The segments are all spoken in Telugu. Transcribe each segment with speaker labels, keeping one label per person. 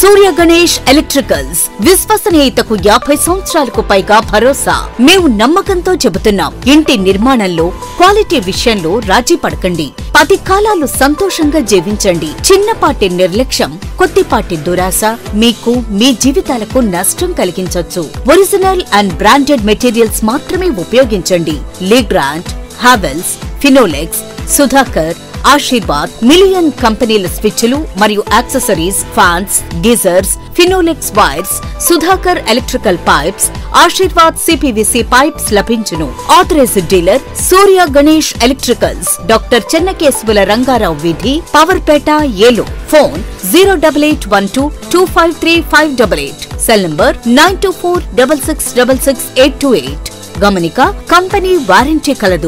Speaker 1: సూర్య గణేష్ ఎలక్ట్రికల్స్ విశ్వసనీయతకు యాభై సంవత్సరాలకు పైగా భరోసా మేము నమ్మకంతో చెబుతున్నాం ఇంటి నిర్మాణంలో క్వాలిటీ విషయంలో రాజీ పడకండి పది కాలాలు సంతోషంగా జీవించండి చిన్నపాటి నిర్లక్ష్యం కొద్దిపాటి దురాశ మీకు మీ జీవితాలకు నష్టం కలిగించొచ్చు ఒరిజినల్ అండ్ బ్రాండెడ్ మెటీరియల్స్ మాత్రమే ఉపయోగించండి లీగ్రాండ్ హావెల్స్ ఫినోలెక్స్ సుధాకర్ ఆశీర్వాద్ మిలియన్ కంపెనీల స్విచ్లు మరియు accessories fans geysers Finolex wires Sudhakar electrical pipes Ashirvad CPVC pipes లభించును authorised dealer Surya Ganesh electricals doctor చెన్నకేశవుల Rangarao వీధి పవర్పేట ఏలో phone zero double eight one two two five three five double eight cell number nine two four double six double six eight two eight గమనిక కంపెనీ వారంటీ కలదు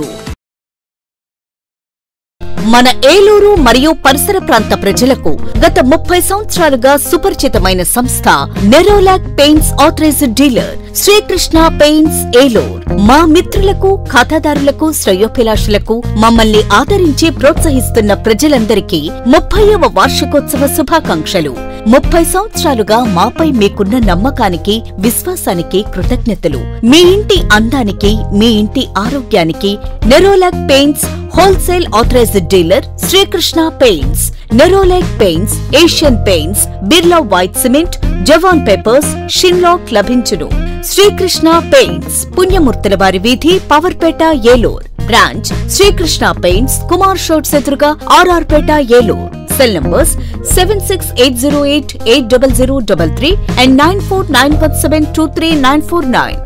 Speaker 1: మన ఏలూరు మరియు పరిసర ప్రాంత ప్రజలకు గత ముప్పై సంవత్సరాలుగా సుపరిచితమైన సంస్థ Nerolac paints authorised dealer Srikrishna paints Eluru మా మిత్రులకు ఖాతాదారులకు శ్రేయోభిలాషులకు మమ్మల్ని ఆదరించి ప్రోత్సహిస్తున్న ప్రజలందరికీ ముప్పైవ వార్షికోత్సవ శుభాకాంక్షలు ముప్పై సంవత్సరాలుగా మాపై మీకున్న నమ్మకానికి విశ్వాసానికి కృతజ్ఞతలు మీ ఇంటి అందానికి మీ ఇంటి ఆరోగ్యానికి Nerolac paints wholesale authorised dealer Srikrishna paints Nerolac paints Asian paints Birla white cement జవాన్ పేపర్స్ షిన్లాక్ లభించును శ్రీకృష్ణ పెయింట్స్ పుణ్యమూర్తుల వారి వీధి పవర్పేట ఏలూర్ బ్రాంచ్ శ్రీకృష్ణ పెయింట్స్ కుమార్ షోట్స్ ఎదురుగా RR Peta Eluru cell numbers seven six eight zero eight eight double zero double three and nine four nine one seven two three nine four nine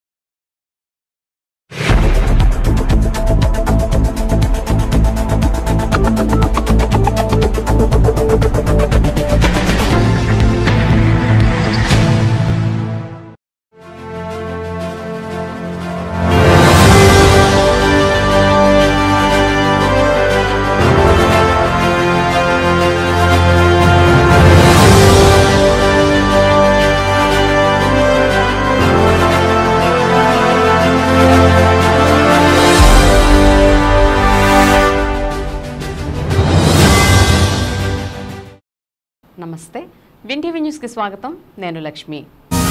Speaker 2: నమస్తే విన్ టీవీ న్యూస్కి స్వాగతం నేను లక్ష్మి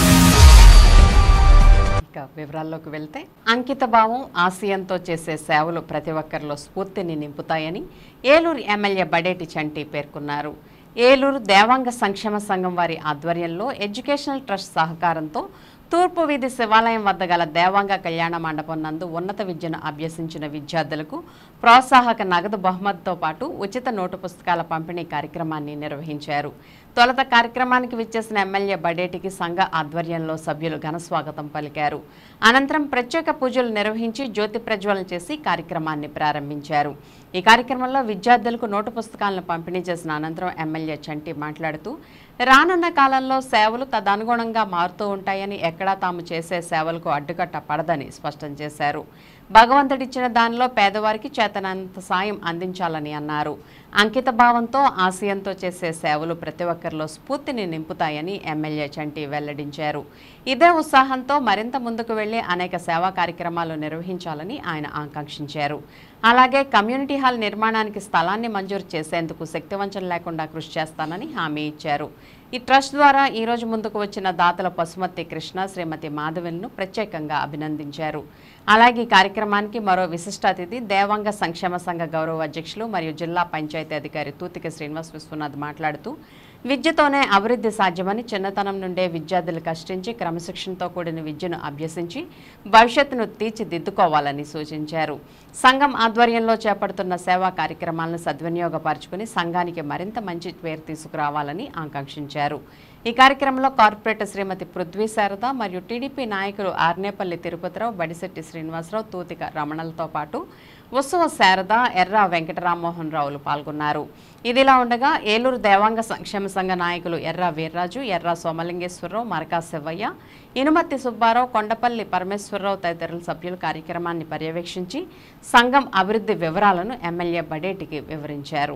Speaker 2: ఇక వివరాల్లోకి వెళ్తే అంకిత భావం ఆశయంతో చేసే సేవలు ప్రతి ఒక్కరిలో స్ఫూర్తిని నింపుతాయని ఏలూరు ఎమ్మెల్యే బడేటి చంటి పేర్కొన్నారు ఏలూరు దేవాంగ సంక్షేమ సంఘం వారి ఆధ్వర్యంలో ఎడ్యుకేషనల్ ట్రస్ట్ సహకారంతో తూర్పు వీధి శివాలయం వద్ద గల దేవాంగ కళ్యాణ మండపం నందు ఉన్నత విద్యను అభ్యసించిన విద్యార్థులకు ప్రోత్సాహక నగదు బహుమతితో పాటు ఉచిత నోటు పుస్తకాల పంపిణీ కార్యక్రమాన్ని నిర్వహించారు తొలత కార్యక్రమానికి విచ్చేసిన ఎమ్మెల్యే బడేటికి సంఘ ఆధ్వర్యంలో సభ్యులు ఘనస్వాగతం పలికారు అనంతరం ప్రత్యేక పూజలు నిర్వహించి జ్యోతి ప్రజ్వలన చేసి కార్యక్రమాన్ని ప్రారంభించారు ఈ కార్యక్రమంలో విద్యార్థులకు నోటు పుస్తకాలను పంపిణీ చేసిన అనంతరం ఎమ్మెల్యే చంటి మాట్లాడుతూ రానున్న కాలంలో సేవలు తదనుగుణంగా మారుతూ ఉంటాయని ఎక్కడా తాము చేసే సేవలకు అడ్డుకట్ట పడదని స్పష్టం చేశారు భగవంతుడిచ్చిన దానిలో పేదవారికి చేతనంత సాయం అందించాలని అన్నారు అంకిత భావంతో ఆశయంతో చేసే సేవలు ప్రతి ఒక్కరిలో స్ఫూర్తిని నింపుతాయని ఎమ్మెల్యే చంటి వెల్లడించారు ఇదే ఉత్సాహంతో మరింత ముందుకు వెళ్లి అనేక సేవా కార్యక్రమాలు నిర్వహించాలని ఆయన ఆకాంక్షించారు అలాగే కమ్యూనిటీ హాల్ నిర్మాణానికి స్థలాన్ని మంజూరు చేసేందుకు శక్తివంచన లేకుండా కృషి చేస్తానని హామీ ఇచ్చారు ఈ ట్రస్ట్ ద్వారా ఈ రోజు ముందుకు వచ్చిన దాతల పశుమతి కృష్ణ శ్రీమతి మాధవన్ను ప్రత్యేకంగా అభినందించారు అలాగే ఈ కార్యక్రమానికి మరో విశిష్ట అతిథి దేవాంగ సంక్షేమ సంఘ గౌరవ అధ్యక్షులు మరియు జిల్లా పంచాయతీ అధికారి తూతిక శ్రీనివాస్ విశ్వనాథ్ మాట్లాడుతూ విద్యతోనే అభివృద్ధి సాధ్యమని చిన్నతనం నుండే విద్యార్థులు కష్టించి క్రమశిక్షణతో కూడిన విద్యను అభ్యసించి భవిష్యత్తును తీర్చిదిద్దుకోవాలని సూచించారు సంఘం ఆధ్వర్యంలో చేపడుతున్న సేవా కార్యక్రమాలను సద్వినియోగపరుచుకుని సంఘానికి మరింత మంచి పేరు తీసుకురావాలని ఆకాంక్షించారు ఈ కార్యక్రమంలో కార్పొరేటర్ శ్రీమతి పృథ్వీ శారద మరియు టీడీపీ నాయకులు ఆర్నేపల్లి తిరుపతిరావు బడిశెట్టి శ్రీనివాసరావు తూతిక రమణలతో పాటు ఉత్సవ శారద ఎర్ర వెంకటరామ్మోహన్ రావులు పాల్గొన్నారు ఇదిలా ఉండగా ఏలూరు దేవాంగ సంక్షేమ సంఘ నాయకులు ఎర్ర వీర్రాజు ఎర్ర సోమలింగేశ్వరరావు మరకా శివయ్య ఇనుమత్తి సుబ్బారావు కొండపల్లి పరమేశ్వరరావు తదితరుల సభ్యులు కార్యక్రమాన్ని పర్యవేక్షించి సంఘం అభివృద్ధి వివరాలను ఎమ్మెల్యే బడేటికి వివరించారు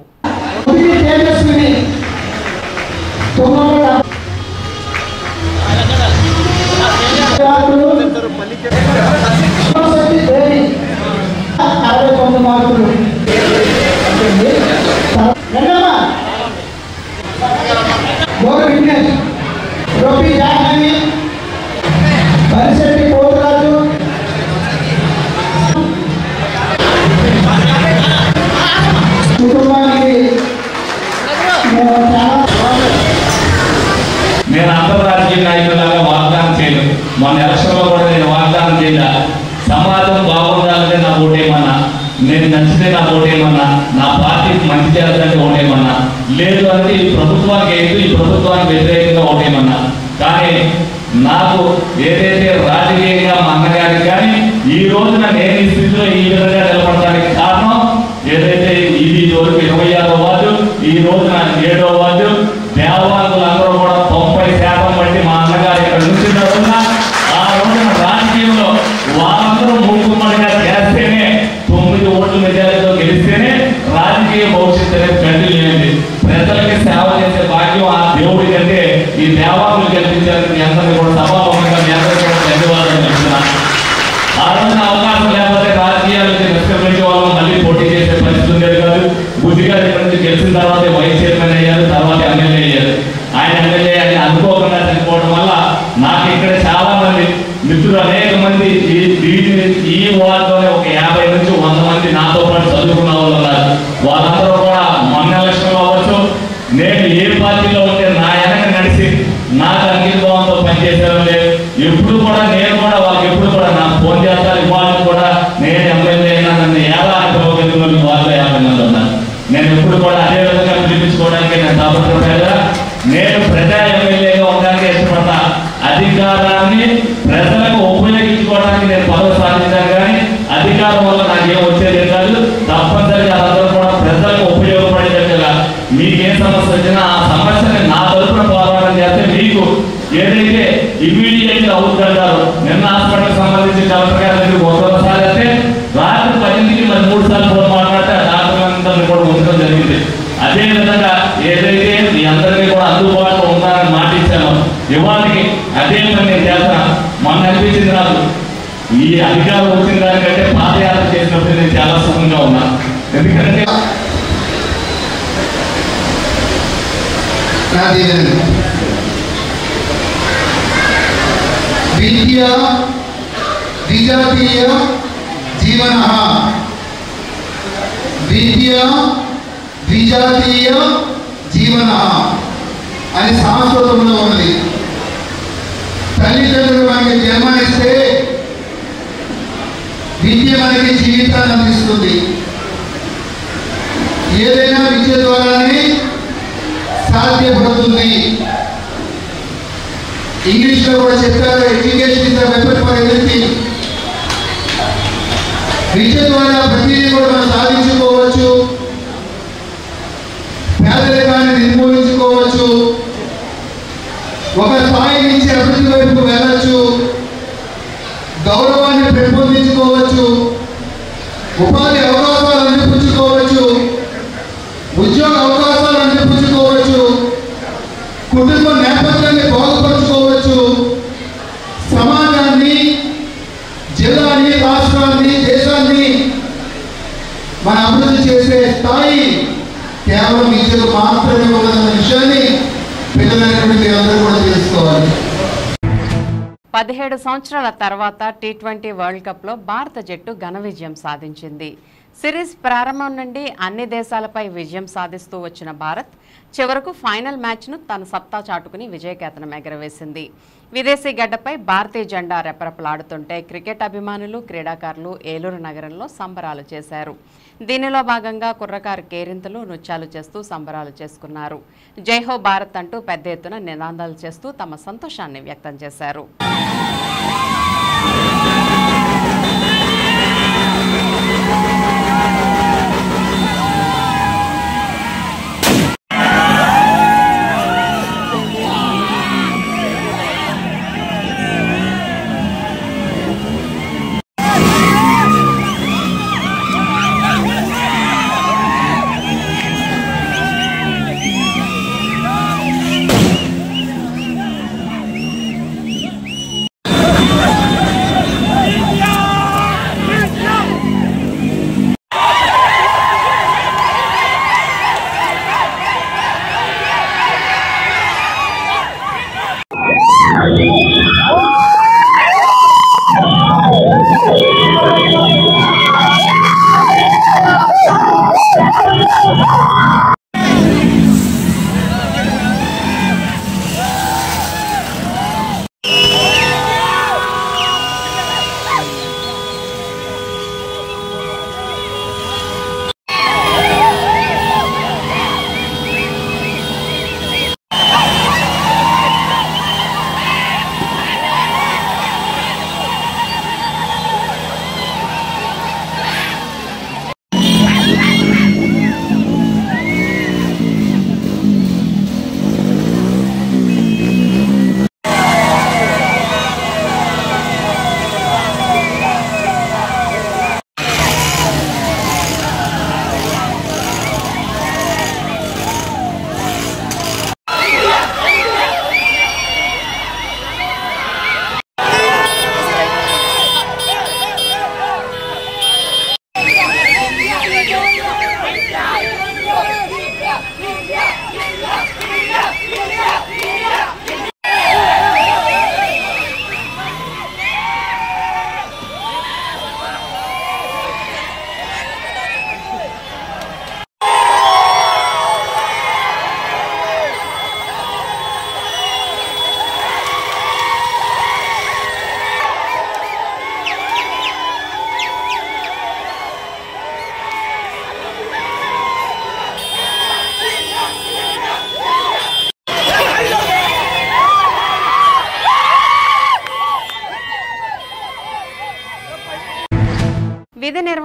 Speaker 3: అరవై తొమ్మిది మార్కులు రంగమ్మ. భోగ విఘ్నేష్ గొప్పి జాహ్నవి బరిశెట్టి పోతురాజు కుటుంబానికి మేము చాలా
Speaker 4: నేను అందరు రాజకీయ నాయకులాగా వాగ్దానం చేయను మొన్న ఎలక్షన్లో కూడా నేను వాగ్దానం చేయలే సమాజం బాగుండాలంటే నా ఓటేమన్నా నేను నచ్చితే నా ఓటేమన్నా నా పార్టీకి మంచి చేయాలంటే ఓటేమన్నా లేదు అంటే ఈ ప్రభుత్వానికి ఏంటి ఈ ప్రభుత్వానికి వ్యతిరేకంగా ఓటేమన్నా కానీ నాకు ఏదైతే రాజకీయంగా మా అన్నగారికి కానీ ఈ రోజున నేను ఈ స్థితిలో ఈ విధంగా నిలబడటానికి కారణం ఏదైతే ఇది వరకు ఇరవై ఆరో వార్డు ఈ రోజున ఏడో వార్డు దేవాలకులందరూ కూడా తొంభై శాతం బట్టి మా అన్నగారు ఇక్కడ నుంచి ఉన్నా ఆ రోజున రాజకీయంలో వాళ్ళందరూ మూకుమ్మడిగా చేస్తేనే తొమ్మిది ఓట్ల మెజారిటీతో గెలిస్తేనే రాజకీయ భవిష్యత్తు అనేది కంటిన్యూ ప్రజలకి సేవ చేసే భాగ్యం ఆ దేవుడి కంటే ఈ దేవాలకులు కల్పించాలని మీ అందరినీ కూడా సభాముఖంగా మీ అందరికీ కూడా ధన్యవాదాలు చెప్తున్నాను ఆ రోజున అవకాశం లేకపోతే రాజకీయాలకి నిష్క్రమించే వాళ్ళు మళ్ళీ పోటీ చేసే పరిస్థితి ఉండేది కాదు బుద్ధిగా ఇక్కడ నుంచి గెలిచిన తర్వాత వైస్ చైర్మన్ అయ్యారు తర్వాత ఎమ్మెల్యే అయ్యారు ఆయన ఎమ్మెల్యే అని అనుకోకుండా చనిపోవడం వల్ల నాకు ఇక్కడ చాలా మంది మిత్రులు అనేక మంది ఈ దీని ఈ వార్డులోనే ఒక యాభై నుంచి వంద మంది నాతో పాటు చదువుకున్న వాళ్ళు ఉన్నారు వాళ్ళందరూ కూడా మొన్న ఎలక్షన్లో అవ్వచ్చు నేను ఏ పార్టీలో ఉంటే నా వెనక నడిచి నాకు అంకితభావంతో పనిచేసేవారు లేదు ఎప్పుడు కూడా నేను కూడా వాళ్ళకి ఎప్పుడు కూడా నాకు ఫోన్ చేస్తారు ఇవాళ కూడా నేను ఎమ్మెల్యే అయినా నన్ను ఎలా అనుకోగలిగిన వాళ్ళు యాభై మంది ఉన్నారు నేను ఎప్పుడు కూడా అదే విధంగా పిలిపించుకోవడానికి నేను తాపత్రపడగా నేను ప్రజా ఎమ్మెల్యేగా ఉండడానికి ఇష్టపడతా అధికారాన్ని ప్రజలకు ఉపయోగించుకోవడానికి నేను పదవి సాధించాను కానీ అధికారం వల్ల నాకేం వచ్చేది కాదు తప్పనిసరిగా అందరూ కూడా ప్రజలకు ఉపయోగపడేటట్టుగా మీకేం సమస్య వచ్చినా ఆ సమస్యని నా తరపున పోరాటం చేస్తే మీకు ఏదైతే ఇమీడియట్ గా అవుతుంటారో నిన్న హాస్పిటల్ సంబంధించి కలెక్టర్ గారి దగ్గరికి ఒక్కొక్కసారి అయితే రాత్రి పదింటికి మరి మూడు సార్లు ఫోన్ మాట్లాడితే ఆ డాక్టర్ అందరినీ కూడా ఉంచడం జరిగింది అదే విధంగా ఏదైతే మీ అందరికీ కూడా అందుబాటులో ఉన్నారని మాట ఇచ్చానో ఇవాళకి అదే పని నేను చేస్తాను మొన్న అనిపించింది నాకు ఈ అధికారం వచ్చిన దానికంటే పాదయాత్ర చేసినప్పుడు నేను చాలా సుఖంగా ఉన్నా ఎందుకంటే
Speaker 3: నా దీవెనలు విద్య విజాతీయ జీవన విద్య విజాతీయ జీవన అని సంస్కృతంలో ఉన్నది తల్లిదండ్రులు మనకి జన్మనిస్తే విద్య మనకి జీవితాన్ని అందిస్తుంది ఏదైనా విద్య ద్వారానే సాధ్యపడుతుంది ఇంగ్లీష్ లో కూడా చెప్పారు education is weapon for everything విద్య ద్వారా ప్రతిదీ కూడా మనం సాధించుకోవచ్చు పేదరికాన్ని నిర్మూలించుకోవచ్చు ఒక స్థాయి నుంచి అభివృద్ధి వైపుకు వెళ్ళచ్చు గౌరవాన్ని పెంపొందించుకోవచ్చు ఉపాధి అవకాశాలు అందిపుచ్చుకోవచ్చు ఉద్యోగ అవకాశాలు అందిపుచ్చుకోవచ్చు కుటుంబ నేపథ్యాన్ని బాగుపరుచుకోవచ్చు సమాజాన్ని జిల్లాని రాష్ట్రాన్ని దేశాన్ని మన అభివృద్ధి చేసే స్థాయి కేవలం విద్యకు మాత్రమే ఉన్నదన్న విషయాన్ని పిల్లలైనటువంటి మీరందరూ కూడా తెలుసుకోవాలి
Speaker 2: పదిహేడు సంవత్సరాల తర్వాత టీ ట్వంటీ వరల్డ్ కప్లో భారత జట్టు ఘన విజయం సాధించింది సిరీస్ ప్రారంభం నుండి అన్ని దేశాలపై విజయం సాధిస్తూ వచ్చిన భారత్ చివరకు ఫైనల్ మ్యాచ్ను తన సత్తా చాటుకుని విజయకేతనం ఎగరవేసింది విదేశీ గడ్డపై భారతీయ జెండా రెపరెపలాడుతుంటే క్రికెట్ అభిమానులు క్రీడాకారులు ఏలూరు నగరంలో సంబరాలు చేశారు దీనిలో భాగంగా కుర్రకారు కేరింతలు నృత్యాలు చేస్తూ సంబరాలు చేసుకున్నారు జైహో భారత్ అంటూ పెద్ద ఎత్తున నినాదాలు చేస్తూ తమ సంతోషాన్ని వ్యక్తం చేశారు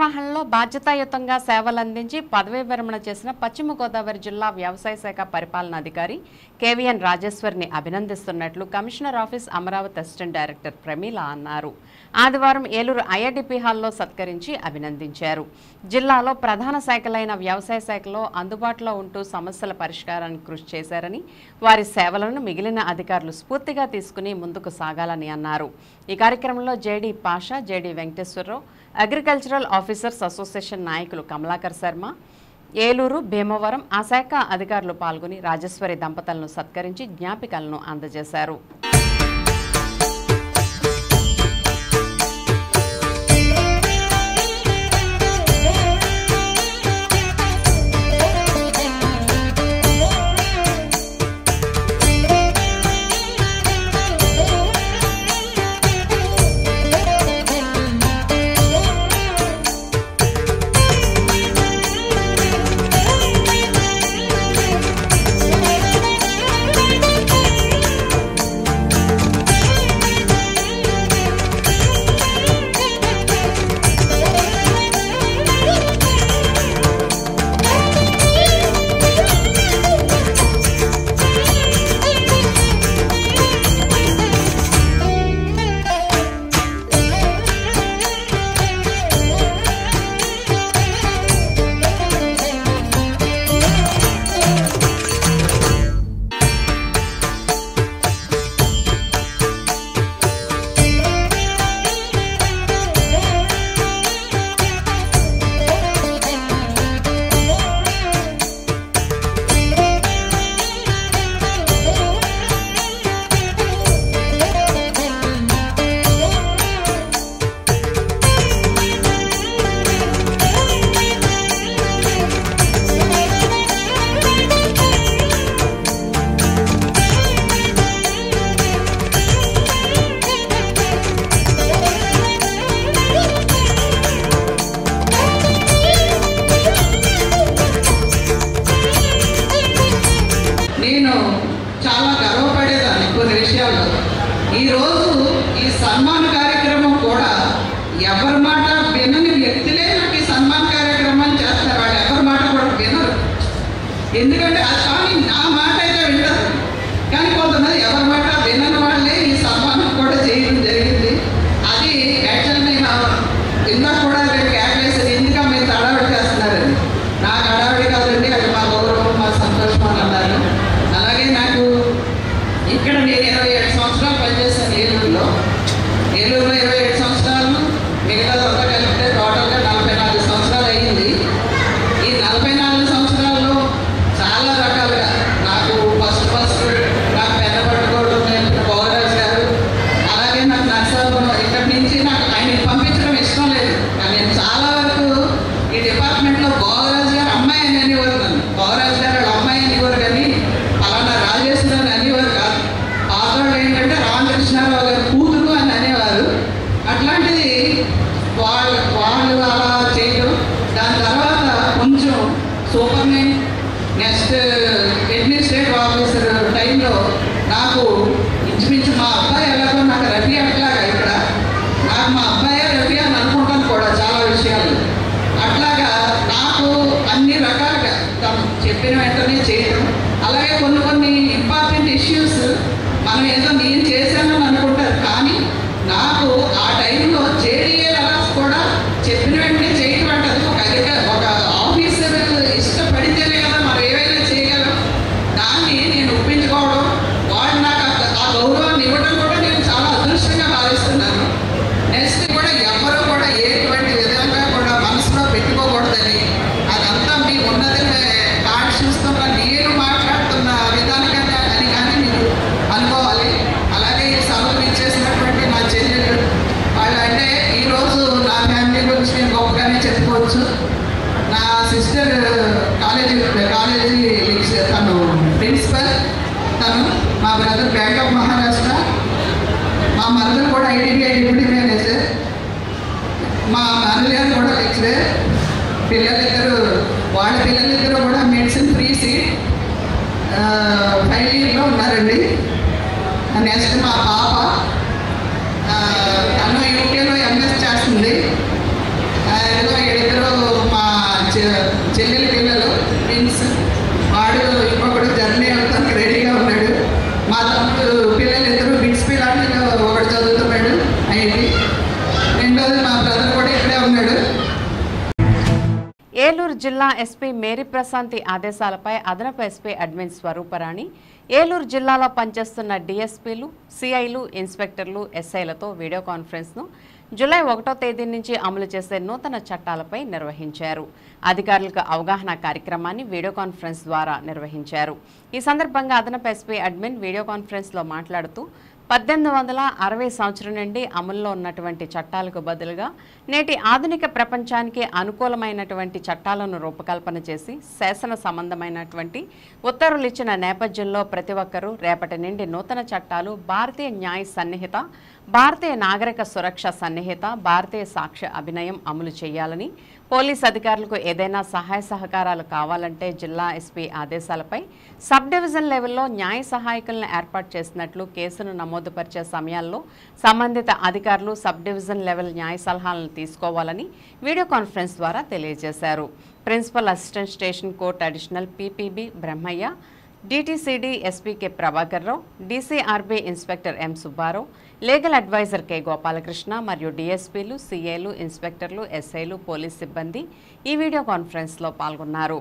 Speaker 2: నిర్వహణలో బాధ్యతాయుతంగా సేవలందించి పదవీ విరమణ చేసిన పశ్చిమ గోదావరి జిల్లా వ్యవసాయ శాఖ పరిపాలనాధికారి కేవీఎన్ రాజేశ్వరిని అభినందిస్తున్నట్లు commissioner office Amaravati assistant director Pramila అన్నారు ఆదివారం ఏలూరు ఐఐడిపి హాల్లో సత్కరించి అభినందించారు జిల్లాలో ప్రధాన శాఖలైన వ్యవసాయ శాఖలో అందుబాటులో ఉంటూ సమస్యల పరిష్కారానికి కృషి చేశారని వారి సేవలను మిగిలిన అధికారులు స్ఫూర్తిగా తీసుకుని ముందుకు సాగాలని అన్నారు ఈ కార్యక్రమంలో JD Pasha JD Venkateswararao agricultural officers association నాయకులు కమలాకర్ శర్మ ఏలూరు భీమవరం ఆ శాఖ అధికారులు పాల్గొని రాజేశ్వరి దంపతులను సత్కరించి జ్ఞాపికలను అందజేశారు
Speaker 5: నేను చాలా గర్వపడేదాన్ని కొన్ని విషయాల్లో ఈరోజు ఈ సన్మాన కార్యక్రమం కూడా ఎవరి మాట వినని వ్యక్తులే నాకు ఈ సన్మాన కార్యక్రమం చేస్తారు వాళ్ళు ఎవరి మాట కూడా వినరు ఎందుకంటే అది కానీ నా మాట అయితే వింటారు కానీ కొంతమంది ఎవరి మాట వినని వాళ్ళే ఈ సన్మానం కూడా చేయడం జరిగింది అది యాక్చువల్ నేను ఇందాక కూడా రేపు క్యాట్లేసారు ఎందుకు మీరు తడావిడి చేస్తున్నారని నాకు అడావిడి కాదండి అది మా గౌరవం మా సంతోషం అని అన్నారు అలాగే నాకు ఇక్కడ నేను ఇరవై ఏడు సంవత్సరాలు పనిచేశాను ఏలూరులో ఏలూరులో ఇరవై ఏడు సంవత్సరాలు మిగతా అంతా కలిపితే టోటల్గా నలభై నాలుగు సంవత్సరాలు అయ్యింది ఈ నలభై నాలుగు సంవత్సరాల్లో చాలా రకాలుగా నాకు ఫస్ట్ ఫస్ట్ నాకు పెద్ద పట్టుకోవడం నేర్పిన గౌరరాజ్ గారు అలాగే నాకు నర్సాపురం ఇక్కడి నుంచి నాకు ఆయన పంపించడం ఇష్టం లేదు కానీ నేను చాలా వరకు ఈ డిపార్ట్మెంట్లో గౌరరాజ్ గారు అమ్మాయి అని అనేవారు నన్ను గౌరరాజ్ గారు వాళ్ళ అమ్మాయి అనేవారు కానీ అలానా రాజేశ్వరి అని అనేవారు కాదు పాత్రలు ఏంటంటే రామకృష్ణారావు గారి కూతురు అని అనేవారు అట్లాంటిది వాళ్ళు వాళ్ళు అలా చేయడం దాని తర్వాత కొంచెం సూపర్మెన్ నెక్స్ట్ అడ్మినిస్ట్రేటివ్ ఆఫీసర్ టైంలో నాకు ఇంచుమించు మా అబ్బాయి ఎలాగో నాకు రఫీ అట్లాగా ఇక్కడ నాకు మా అబ్బాయే రఫీ అని అనుకుంటాను కూడా చాలా విషయాలు అట్లాగా నాకు అన్ని రకాలుగా తను చెప్పిన వెంటనే చేయడం అలాగే కొన్ని కొన్ని ఇంపార్టెంట్ ఇష్యూస్ మనం ఏదో నేను చేశానని అనుకుంటారు కానీ నాకు ఆ టైంలో జేడీఏ కూడా చెప్పిన వెంటనే చేయటం అంటే అది ఒక అధిక ఒక ఆఫీసర్ ఇష్టపడితేనే కదా మనం ఏవైనా చేయగలం దాన్ని నేను ఒప్పించుకోవడం వాళ్ళు నాకు ఆ- ఆ గౌరవాన్ని ఇవ్వడం కూడా నేను చాలా అదృష్టంగా భావిస్తున్నాను నెక్స్ట్ కూడా ఎవరు కూడా ఎటువంటి విధంగా కూడా మనసులో పెట్టుకోకూడదని అదంతా మీ ఉన్నది కాన్షియస్తో నేను మాట్లాడుతున్న విధానంగా అని కానీ మీరు అనుకోవాలి అలాగే ఈ సభకు ఇచ్చేసినటువంటి నా చెల్లెలు వాళ్ళు అంటే ఈరోజు నా ఫ్యామిలీ గురించి నేను గొప్పగానే చెప్పుకోవచ్చు నా సిస్టర్ కాలేజీ కాలేజీ తను ప్రిన్సిపల్ తను మా బ్రదర్ బ్యాంక్ ఆఫ్ మహారాష్ట్ర మా మరదలు కూడా ఐడీబీఐ డిప్యూటీ మేనేజర్ మా నాన్నగారు కూడా లెక్చరర్ పిల్లలిద్దరు వాళ్ళ పిల్లలిద్దరు కూడా మెడిసిన్ ఫ్రీ సీట్ ఫైనల్ ఇయర్లో ఉన్నారండి నెక్స్ట్ మా పాప ఆ, తను యూకేలో ఎంఎస్ చేస్తుంది ఆ, ఏదో ఏడు
Speaker 2: జిల్లా ఎస్పీ మేరీ ప్రశాంతి ఆదేశాలపై అదనపు ఎస్పీ అడ్మిన్ స్వరూపరాణి ఏలూరు జిల్లాలో పనిచేస్తున్న డీఎస్పీలు సిఐలు ఇన్స్పెక్టర్లు ఎస్ఐలతో వీడియో కాన్ఫరెన్స్ను జూలై ఒకటో తేదీ నుంచి అమలు చేసే నూతన చట్టాలపై నిర్వహించారు అధికారులకు అవగాహన కార్యక్రమాన్ని వీడియో కాన్ఫరెన్స్ ద్వారా నిర్వహించారు ఈ సందర్భంగా అదనపు ఎస్పీ అడ్మిన్ వీడియో కాన్ఫరెన్స్లో మాట్లాడుతూ పద్దెనిమిది వందల అరవై సంవత్సరం నుండి అమల్లో ఉన్నటువంటి చట్టాలకు బదులుగా నేటి ఆధునిక ప్రపంచానికి అనుకూలమైనటువంటి చట్టాలను రూపకల్పన చేసి శాసన సంబంధమైనటువంటి ఉత్తర్వులు ఇచ్చిన నేపథ్యంలో ప్రతి ఒక్కరూ రేపటి నుండి నూతన చట్టాలు భారతీయ న్యాయ సన్నిహిత భారతీయ నాగరిక సురక్ష సన్నిహిత భారతీయ సాక్ష్య అభినయం అమలు చేయాలని పోలీస్ అధికారులకు ఏదైనా సహాయ సహకారాలు కావాలంటే జిల్లా ఎస్పీ ఆదేశాలపై సబ్ డివిజన్ లెవెల్లో న్యాయ సహాయకులను ఏర్పాటు చేసినట్లు కేసును నమోదుపరిచే సమయాల్లో సంబంధిత అధికారులు సబ్ డివిజన్ లెవెల్ న్యాయ సలహాలను తీసుకోవాలని వీడియో కాన్ఫరెన్స్ ద్వారా తెలియజేశారు principal assistant station court additional PPB Brahmaiah DTCD SPK Prabhakar Rao DCRB inspector M Subbarao legal adviser K Gopalakrishna మరియు డీఎస్పీలు సీఏలు ఇన్స్పెక్టర్లు ఎస్ఐలు పోలీస్ సిబ్బంది ఈ వీడియో కాన్ఫరెన్స్లో పాల్గొన్నారు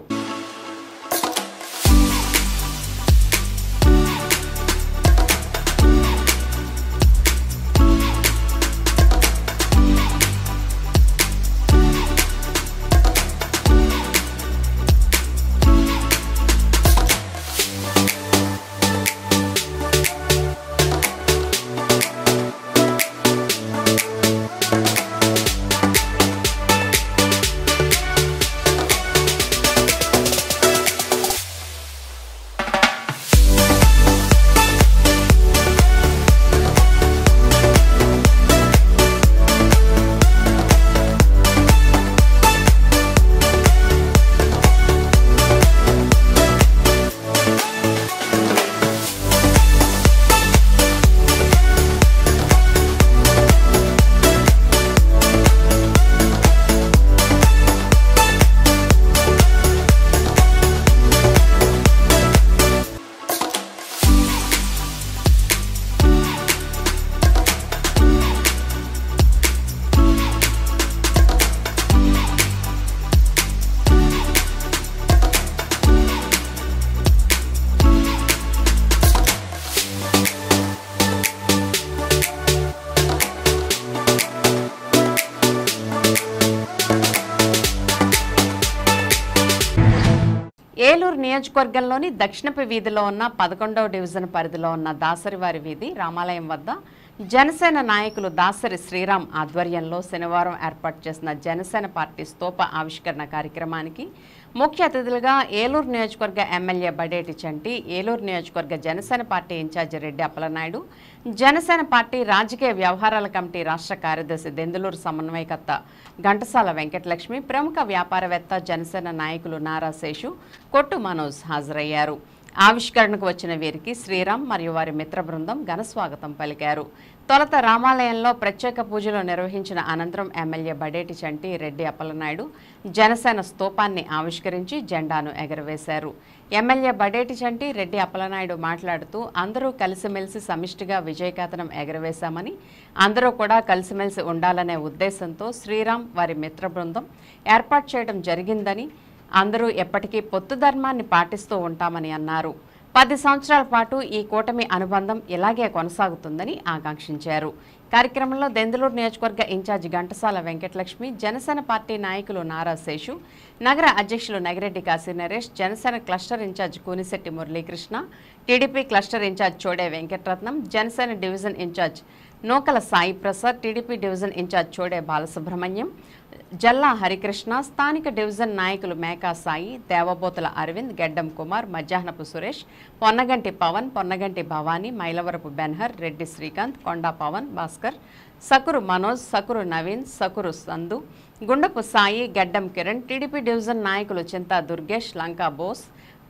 Speaker 2: ఏలూరు నియోజకవర్గంలోని దక్షిణపు వీధిలో ఉన్న పదకొండవ డివిజన్ పరిధిలో ఉన్న దాసరివారి వీధి రామాలయం వద్ద జనసేన నాయకులు దాసరి శ్రీరామ్ ఆధ్వర్యంలో శనివారం ఏర్పాటు చేసిన జనసేన పార్టీ స్తూప ఆవిష్కరణ కార్యక్రమానికి ముఖ్య అతిథులుగా ఏలూరు నియోజకవర్గ ఎమ్మెల్యే బడేటి చంటి ఏలూరు నియోజకవర్గ Janasena party incharge Reddy Appalanaidu Janasena party రాజకీయ వ్యవహారాల కమిటీ రాష్ట్ర కార్యదర్శి దెందులూరు సమన్వయకర్త ఘంటసాల వెంకటలక్ష్మి ప్రముఖ వ్యాపారవేత్త జనసేన నాయకులు నారా శేషు కొట్టు మనోజ్ హాజరయ్యారు ఆవిష్కరణకు వచ్చిన వీరికి శ్రీరామ్ మరియు వారి మిత్ర బృందం ఘన స్వాగతం పలికారు తొలత రామాలయంలో ప్రత్యేక పూజలు నిర్వహించిన అనంతరం ఎమ్మెల్యే బడేటి చంటి రెడ్డి అప్పలనాయుడు జనసేన స్తూపాన్ని ఆవిష్కరించి జెండాను ఎగరవేశారు ఎమ్మెల్యే బడేటి చంటి రెడ్డి అప్పలనాయుడు మాట్లాడుతూ అందరూ కలిసిమెలిసి సమిష్టిగా విజయకేతనం ఎగరవేశామని అందరూ కూడా కలిసిమెలిసి ఉండాలనే ఉద్దేశంతో శ్రీరామ్ వారి మిత్ర బృందం ఏర్పాటు చేయడం జరిగిందని అందరూ ఎప్పటికీ పొత్తు ధర్మాన్ని పాటిస్తూ ఉంటామని అన్నారు పది సంవత్సరాల పాటు ఈ కూటమి అనుబంధం ఇలాగే కొనసాగుతుందని ఆకాంక్షించారు కార్యక్రమంలో దెందులూరు నియోజకవర్గ ఇన్ఛార్జి ఘంటసాల వెంకటలక్ష్మి జనసేన పార్టీ నాయకులు నారా శేషు నగర అధ్యక్షులు Nagireddy Kasi Naresh Janasena cluster incharge Koonisetti Muralikrishna TDP cluster incharge Chode Venkataratnam Janasena division incharge Nookala Sai Prasad TDP division incharge Chode Balasubrahmanyam Jalla Harikrishna స్థానిక డివిజన్ నాయకులు మేకా సాయి దేవబోతుల అరవింద్ గెడ్డం కుమార్ మధ్యాహ్నపు సురేష్ పొన్నగంటి పవన్ పొన్నగంటి భవానీ మైలవరపు బెన్హర్ రెడ్డి శ్రీకాంత్ కొండా పవన్ భాస్కర్ సకురు మనోజ్ సకురు నవీన్ సకురు సందు గుండపు సాయి గెడ్డం కిరణ్ టీడీపీ డివిజన్ నాయకులు చింతా దుర్గేష్ లంకా బోస్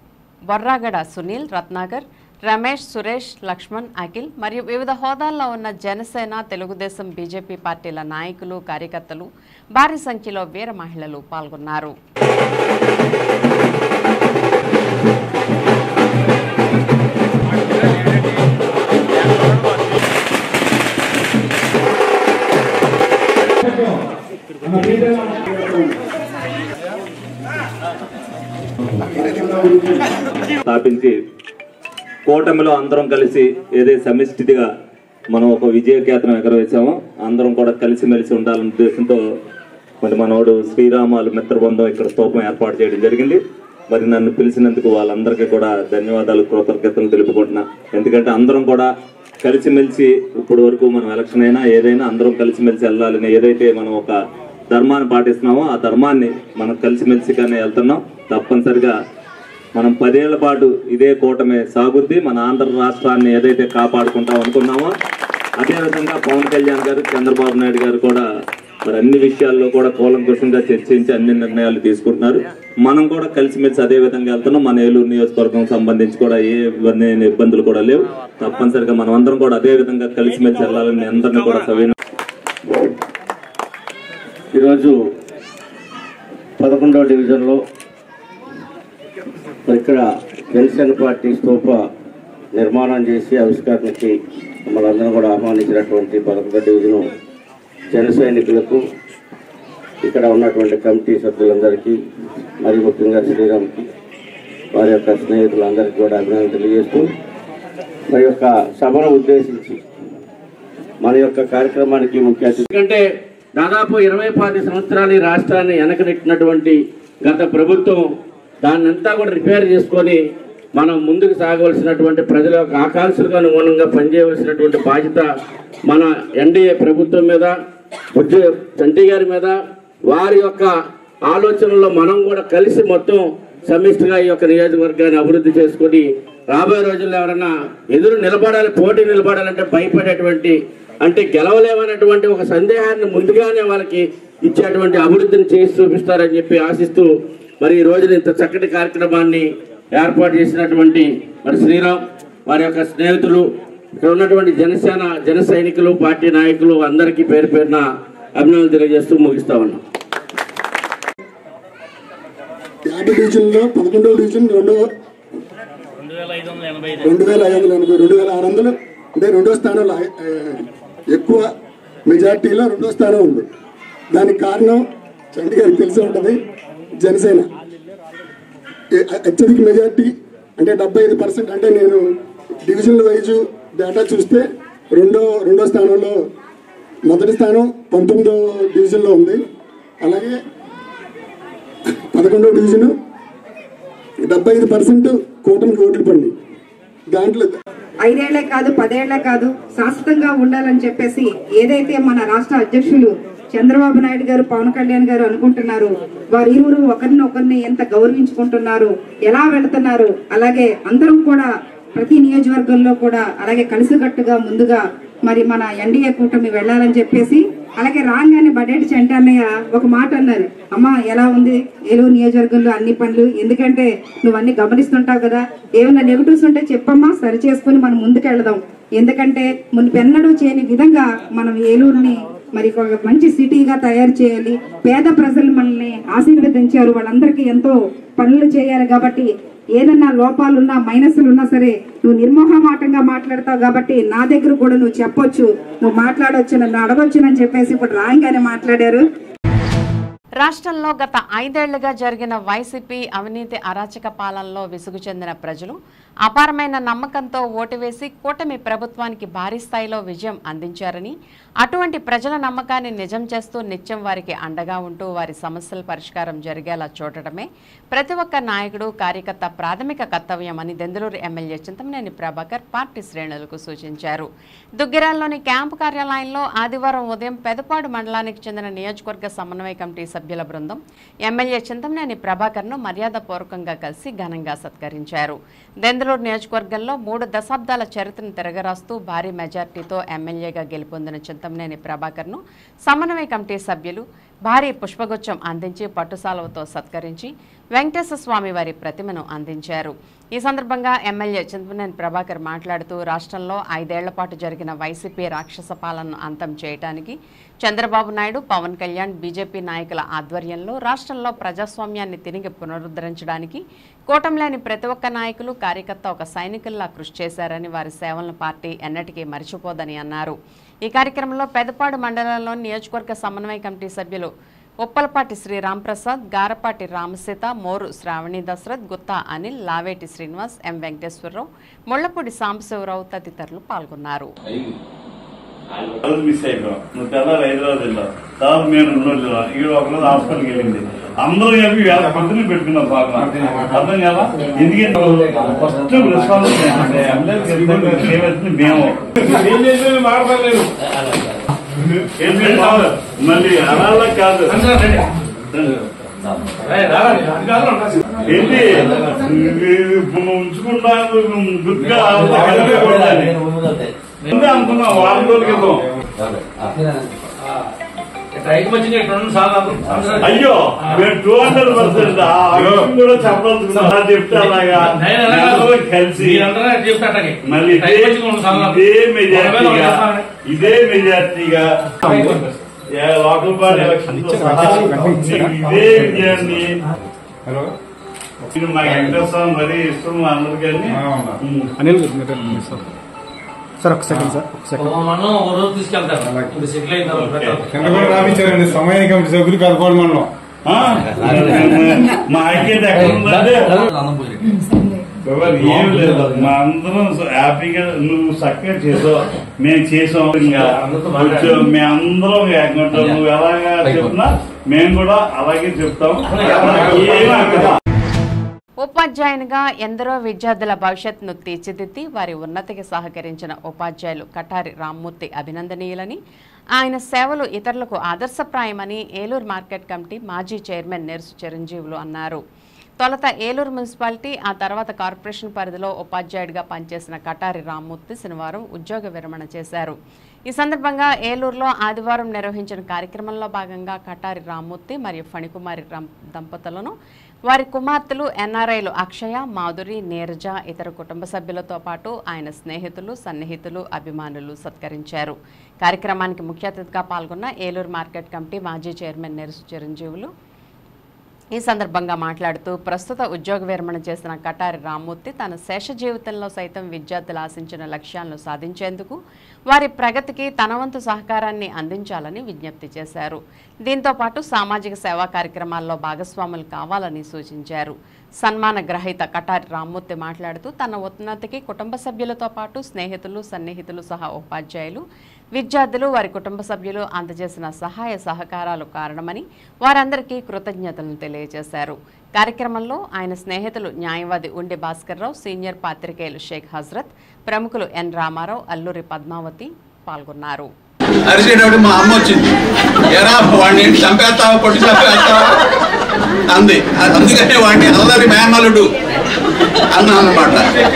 Speaker 2: బొర్రాగడ సునీల్ రత్నాకర్ రమేష్ సురేష్ లక్ష్మణ్ అఖిల్ మరియు వివిధ హోదాల్లో ఉన్న జనసేన తెలుగుదేశం బీజేపీ పార్టీల నాయకులు కార్యకర్తలు భారీ సంఖ్యలో వీర మహిళలు పాల్గొన్నారు
Speaker 3: మన బీజేపీ
Speaker 6: స్థాపించి కూటమిలో అందరం కలిసి ఏదైతే సమిష్టిగా మనం ఒక విజయకేతనం ఎగరవేశామో అందరం కూడా కలిసిమెలిసి ఉండాలనే ఉద్దేశంతో మరి మనోడు శ్రీరామాలు మిత్రబృందం ఇక్కడ స్తూపం ఏర్పాటు చేయడం జరిగింది మరి నన్ను పిలిచినందుకు వాళ్ళందరికీ కూడా ధన్యవాదాలు కృతజ్ఞతలు తెలుపుకుంటున్నా ఎందుకంటే అందరం కూడా కలిసిమెలిసి ఇప్పటి వరకు మనం ఎలక్షన్ అయినా ఏదైనా అందరం కలిసిమెలిసి వెళ్ళాలని ఏదైతే మనం ఒక ధర్మాన్ని పాటిస్తున్నామో ఆ ధర్మాన్ని మనం కలిసిమెలిసిగానే వెళ్తున్నాం తప్పనిసరిగా మనం పదేళ్ల పాటు ఇదే కూటమి సాగుద్ది మన ఆంధ్ర రాష్ట్రాన్ని ఏదైతే కాపాడుకుంటాం అనుకున్నామో అదేవిధంగా పవన్ కళ్యాణ్ గారు చంద్రబాబు నాయుడు గారు కూడా మరి అన్ని విషయాల్లో కూడా కూలంకుషంగా చర్చించి అన్ని నిర్ణయాలు తీసుకుంటున్నారు మనం కూడా కలిసిమెలిసి అదే విధంగా వెళ్తున్నాం మన ఏలూరు నియోజకవర్గం సంబంధించి కూడా ఏ ఇబ్బంది ఇబ్బందులు కూడా లేవు తప్పనిసరిగా మనం అందరం కూడా అదే విధంగా కలిసిమెలిసి వెళ్ళాలని అందరినీ కూడా సవిన
Speaker 7: ఈరోజు పదకొండవ డివిజన్లో మరి ఇక్కడ జనసేన పార్టీ స్తూప నిర్మాణం చేసి ఆవిష్కరణకి మనందరం కూడా ఆహ్వానించినటువంటి పదకొండవ డివిజను జన సైనికులకు ఇక్కడ ఉన్నటువంటి కమిటీ సభ్యులందరికీ మరి ముఖ్యంగా శ్రీరామ్కి వారి యొక్క స్నేహితులందరికీ కూడా అభినందనలు తెలియజేస్తూ మరి యొక్క సభను ఉద్దేశించి మన యొక్క కార్యక్రమానికి ముఖ్య అతిథి ఎందుకంటే దాదాపు ఇరవై పది సంవత్సరాలు ఈ రాష్ట్రాన్ని వెనకనెట్టినటువంటి గత ప్రభుత్వం దాన్నంతా కూడా రిపేర్ చేసుకొని మనం ముందుకు సాగవలసినటువంటి ప్రజల యొక్క ఆకాంక్షలకు అనుగుణంగా పనిచేయవలసినటువంటి బాధ్యత మన ఎన్డీఏ ప్రభుత్వం మీద ఉద్యోగ చంటి గారి మీద వారి యొక్క ఆలోచనలో మనం కూడా కలిసి మొత్తం సమిష్టిగా ఈ యొక్క నియోజకవర్గాన్ని అభివృద్ధి చేసుకొని రాబోయే రోజుల్లో ఎవరన్నా ఎదురు నిలబడాలి పోటీ నిలబడాలంటే భయపడేటువంటి అంటే గెలవలేమనేటువంటి ఒక సందేహాన్ని ముందుగానే వాళ్ళకి ఇచ్చేటువంటి అభివృద్ధిని చేసి చూపిస్తారని చెప్పి ఆశిస్తూ మరి ఈ రోజున ఇంత చక్కటి కార్యక్రమాన్ని ఏర్పాటు చేసినటువంటి మరి శ్రీరామ్ వారి యొక్క స్నేహితులు ఇక్కడ ఉన్నటువంటి జనసేన జన సైనికులు పార్టీ నాయకులు అందరికీ పేరు పేరున అభినందనలు తెలియజేస్తూ ముగిస్తా ఉన్నాం
Speaker 8: యాభై డివిజన్లో పదకొండవ డివిజన్ రెండో రెండు వేల ఐదు వందల ఎనభై రెండు వేల ఆరు వందలు అంటే రెండో స్థానంలో ఆ, ఎక్కువ మెజార్టీలో రెండో స్థానం ఉంది దానికి కారణం చండి గారికి తెలిసి ఉంటుంది జనసేన ఏ- అత్యధిక మెజార్టీ అంటే డెబ్బై ఐదు పర్సెంట్ అంటే నేను డివిజన్ల వైజు డేటా చూస్తే రెండో రెండో స్థానంలో మొదటి స్థానం పంతొమ్మిదో డివిజన్లో ఉంది అలాగే పదకొండవ డివిజన్ డెబ్బై ఐదు పర్సెంట్ కూటమికి ఓట్లు పడి దాంట్లో
Speaker 9: ఐదేళ్లే కాదు పదేళ్లే కాదు శాశ్వతంగా ఉండాలని చెప్పేసి ఏదైతే మన రాష్ట్ర అధ్యక్షులు చంద్రబాబు నాయుడు గారు పవన్ కళ్యాణ్ గారు అనుకుంటున్నారు వారు ఇరువురు ఒకరిని ఒకరిని ఎంత గౌరవించుకుంటున్నారు ఎలా వెళుతున్నారు అలాగే అందరం కూడా ప్రతి నియోజకవర్గంలో కూడా అలాగే కలిసికట్టుగా ముందుగా మరి మన ఎన్డీఏ కూటమి వెళ్ళాలని చెప్పేసి అలాగే రాగానే బడేటి చెంట అన్నయ్య ఒక మాట అన్నారు అమ్మా ఎలా ఉంది ఏలూరు నియోజకవర్గంలో అన్ని పనులు ఎందుకంటే నువ్వు అన్ని గమనిస్తుంటావు కదా ఏమైనా నెగిటివ్స్ ఉంటే చెప్పమ్మా సరి చేసుకుని మనం ముందుకెళ్దాం ఎందుకంటే మునిపెన్నడూ చేయని విధంగా మనం ఏలూరుని మరి ఒక మంచి సిటీగా తయారు చేయాలి పేద ప్రజలు మనల్ని ఆశీర్వదించారు వాళ్ళందరికీ ఎంతో పనులు చేయాలి కాబట్టి ఏదన్నా లోపాలున్నా మైనస్లు ఉన్నా సరే నువ్వు నిర్మోహమాటంగా మాట్లాడతావు కాబట్టి నా దగ్గర కూడా నువ్వు చెప్పొచ్చు నువ్వు మాట్లాడొచ్చు నన్ను అడగొచ్చునని చెప్పేసి ఇప్పుడు రాయంగానే మాట్లాడారు
Speaker 2: రాష్ట్రంలో గత ఐదేళ్లుగా జరిగిన వైసీపీ అవినీతి అరాచక పాలనలో విసుగు చెందిన ప్రజలు అపారమైన నమ్మకంతో ఓటు వేసి కూటమి ప్రభుత్వానికి భారీ స్థాయిలో విజయం అందించారని అటువంటి ప్రజల నమ్మకాన్ని నిజం చేస్తూ నిత్యం వారికి అండగా ఉంటూ వారి సమస్యల పరిష్కారం జరిగేలా చూడటమే ప్రతి ఒక్క నాయకుడు కార్యకర్త ప్రాథమిక కర్తవ్యమని దెందులూరు ఎమ్మెల్యే చింతమనేని ప్రభాకర్ పార్టీ శ్రేణులకు సూచించారు దుగ్గిరాల్లోని క్యాంపు కార్యాలయంలో ఆదివారం ఉదయం పెదపాడు మండలానికి చెందిన నియోజకవర్గ సమన్వయ కమిటీ సభ్యుల బృందం ఎమ్మెల్యే చింతమనేని ప్రభాకర్ను మర్యాదపూర్వకంగా కలిసి ఘనంగా సత్కరించారు దెందులూరు నియోజకవర్గంలో మూడు దశాబ్దాల చరిత్రను తిరగరాస్తూ భారీ మెజార్టీతో ఎమ్మెల్యేగా గెలుపొందిన చింతమనేని ప్రభాకర్ను సమన్వయ కమిటీ సభ్యులు భారీ పుష్పగుచ్చం అందించి పట్టుసాలవతో సత్కరించి వెంకటేశ్వర స్వామి వారి ప్రతిమను అందించారు ఈ సందర్భంగా ఎమ్మెల్యే చింతమనేని ప్రభాకర్ మాట్లాడుతూ రాష్ట్రంలో ఐదేళ్ల పాటు జరిగిన వైసీపీ రాక్షస పాలనను అంతం చేయడానికి చంద్రబాబు నాయుడు పవన్ కళ్యాణ్ బీజేపీ నాయకుల ఆధ్వర్యంలో రాష్ట్రంలో ప్రజాస్వామ్యాన్ని తిరిగి పునరుద్ధరించడానికి కూటమిలోని ప్రతి ఒక్క నాయకులు కార్యకర్త ఒక సైనికుల్లా కృషి చేశారని వారి సేవలను పార్టీ ఎన్నటికీ మరిచిపోదని అన్నారు ఈ కార్యక్రమంలో పెదపాడు మండలంలోని నియోజకవర్గ సమన్వయ కమిటీ సభ్యులు ఉప్పలపాటి శ్రీ రాంప్రసాద్ గారపాటి రామసీత మోరు శ్రావణి దశరథ్ గుత్తా అనిల్ లావేటి శ్రీనివాస్ ఎం వెంకటేశ్వరరావు ముళ్లపూడి సాంబశివరావు తదితరులు పాల్గొన్నారు
Speaker 10: రోజు మిస్ అయిపోయాం నువ్వు తెల్లారి హైదరాబాద్ వెళ్ళావు తర్వాత మేము రెండు రోజులు వెళ్ళాం ఇక్కడ ఒక రోజు హాస్పిటల్కి వెళ్ళింది అందరూ కలిపి వేల పొద్దున పెట్టుకున్నాం పాపం అర్థం కదా ఎందుకంటే ఫస్ట్ రెస్పాన్స్ ఏమవుతుంది మేము ఏంటి కాదు. మళ్ళీ అనాలా కాదు ఏంటి నువ్వు ఉంచుకుంటాను గుర్తుగా కలిపి కొట్టాలి ముందే అనుకున్నాం వారం రోజుల క్రితం అయ్యో మేము టూ హండ్రెడ్ పర్సెంట్ కూడా చెప్పాల్సుకున్నా చెప్తే అలాగా అందరూ కలిసి మళ్ళీ ఇదే ఇదే మెజార్టీగా ఇదే మెజార్టీగా ఏ లోకల్ బాడీ ఎలక్షన్ తో సహా ఇదే విజయాన్ని ఇది మా వెంకటేశ్వర మరీ ఇష్టం మా అందరికీ
Speaker 11: అనిల్ సార్ ఒక సెకండ్ సార్ ఒక సెకండ్ చంద్రబాబు రామించారండి సమయానికి సభ్యులు కలపడం మనం
Speaker 10: మా ఐక్యత ఎక్కడ ఉందంటే ఎవరు ఏం లేదు మా అందరం హ్యాపీగా నువ్వు చక్కగా చేసావు మేము చేసాం ఇంకా కొంచెం మేమందరం ఏకంగా నువ్వు ఎలాగా చెప్తున్నా మేము కూడా అలాగే చెప్తాం ఏమీ అక్కడ
Speaker 2: ఉపాధ్యాయునిగా ఎందరో విద్యార్థుల భవిష్యత్తును తీర్చిదిద్ది వారి ఉన్నతికి సహకరించిన ఉపాధ్యాయులు కటారి రామ్మూర్తి అభినందనీయులని ఆయన సేవలు ఇతరులకు ఆదర్శప్రాయమని ఏలూరు మార్కెట్ కమిటీ మాజీ చైర్మన్ నెర్సు చిరంజీవులు అన్నారు తొలుత ఏలూరు మున్సిపాలిటీ ఆ తర్వాత కార్పొరేషన్ పరిధిలో ఉపాధ్యాయుడిగా పనిచేసిన కటారి రామ్మూర్తి శనివారం ఉద్యోగ విరమణ చేశారు ఈ సందర్భంగా ఏలూరులో ఆదివారం నిర్వహించిన కార్యక్రమంలో భాగంగా కటారి రామ్మూర్తి మరియు ఫణికుమారి రామ్ దంపతులను వారి కుమార్తెలు ఎన్ఆర్ఐలు అక్షయ మాధురి నీరజ ఇతర కుటుంబ సభ్యులతో పాటు ఆయన స్నేహితులు సన్నిహితులు అభిమానులు సత్కరించారు కార్యక్రమానికి ముఖ్య అతిథిగా పాల్గొన్న ఏలూరు మార్కెట్ కమిటీ మాజీ చైర్మన్ నెరసు చిరంజీవులు ఈ సందర్భంగా మాట్లాడుతూ ప్రస్తుత ఉద్యోగ విరమణ చేసిన కటారి రామ్మూర్తి తన శేష జీవితంలో సైతం విద్యార్థులు ఆశించిన లక్ష్యాలను సాధించేందుకు వారి ప్రగతికి తన వంతు సహకారాన్ని అందించాలని విజ్ఞప్తి చేశారు దీంతో పాటు సామాజిక సేవా కార్యక్రమాల్లో భాగస్వాములు కావాలని సూచించారు సన్మాన గ్రహీత కటారి రామ్మూర్తి మాట్లాడుతూ తన ఉన్నతికి కుటుంబ సభ్యులతో పాటు స్నేహితులు సన్నిహితులు సహా ఉపాధ్యాయులు విద్యార్థులు వారి కుటుంబ సభ్యులు అందజేసిన సహాయ సహకారాలు కారణమని వారందరికీ కృతజ్ఞతలను తెలియజేశారు కార్యక్రమంలో ఆయన స్నేహితులు న్యాయవాది ఉండి భాస్కర్రావు సీనియర్ పాత్రికేయులు షేక్ హజ్రత్ ప్రముఖులు ఎన్ రామారావు అల్లూరి పద్మావతి పాల్గొన్నారు
Speaker 12: అరిచేటప్పుడు మా అమ్మ వచ్చింది ఎరా వాడిని చంపేస్తావా కొట్టి చంపేస్తావా అంది అందుకనే వాడిని అల్లరి మేనలుడు అన్నా అన్నమాట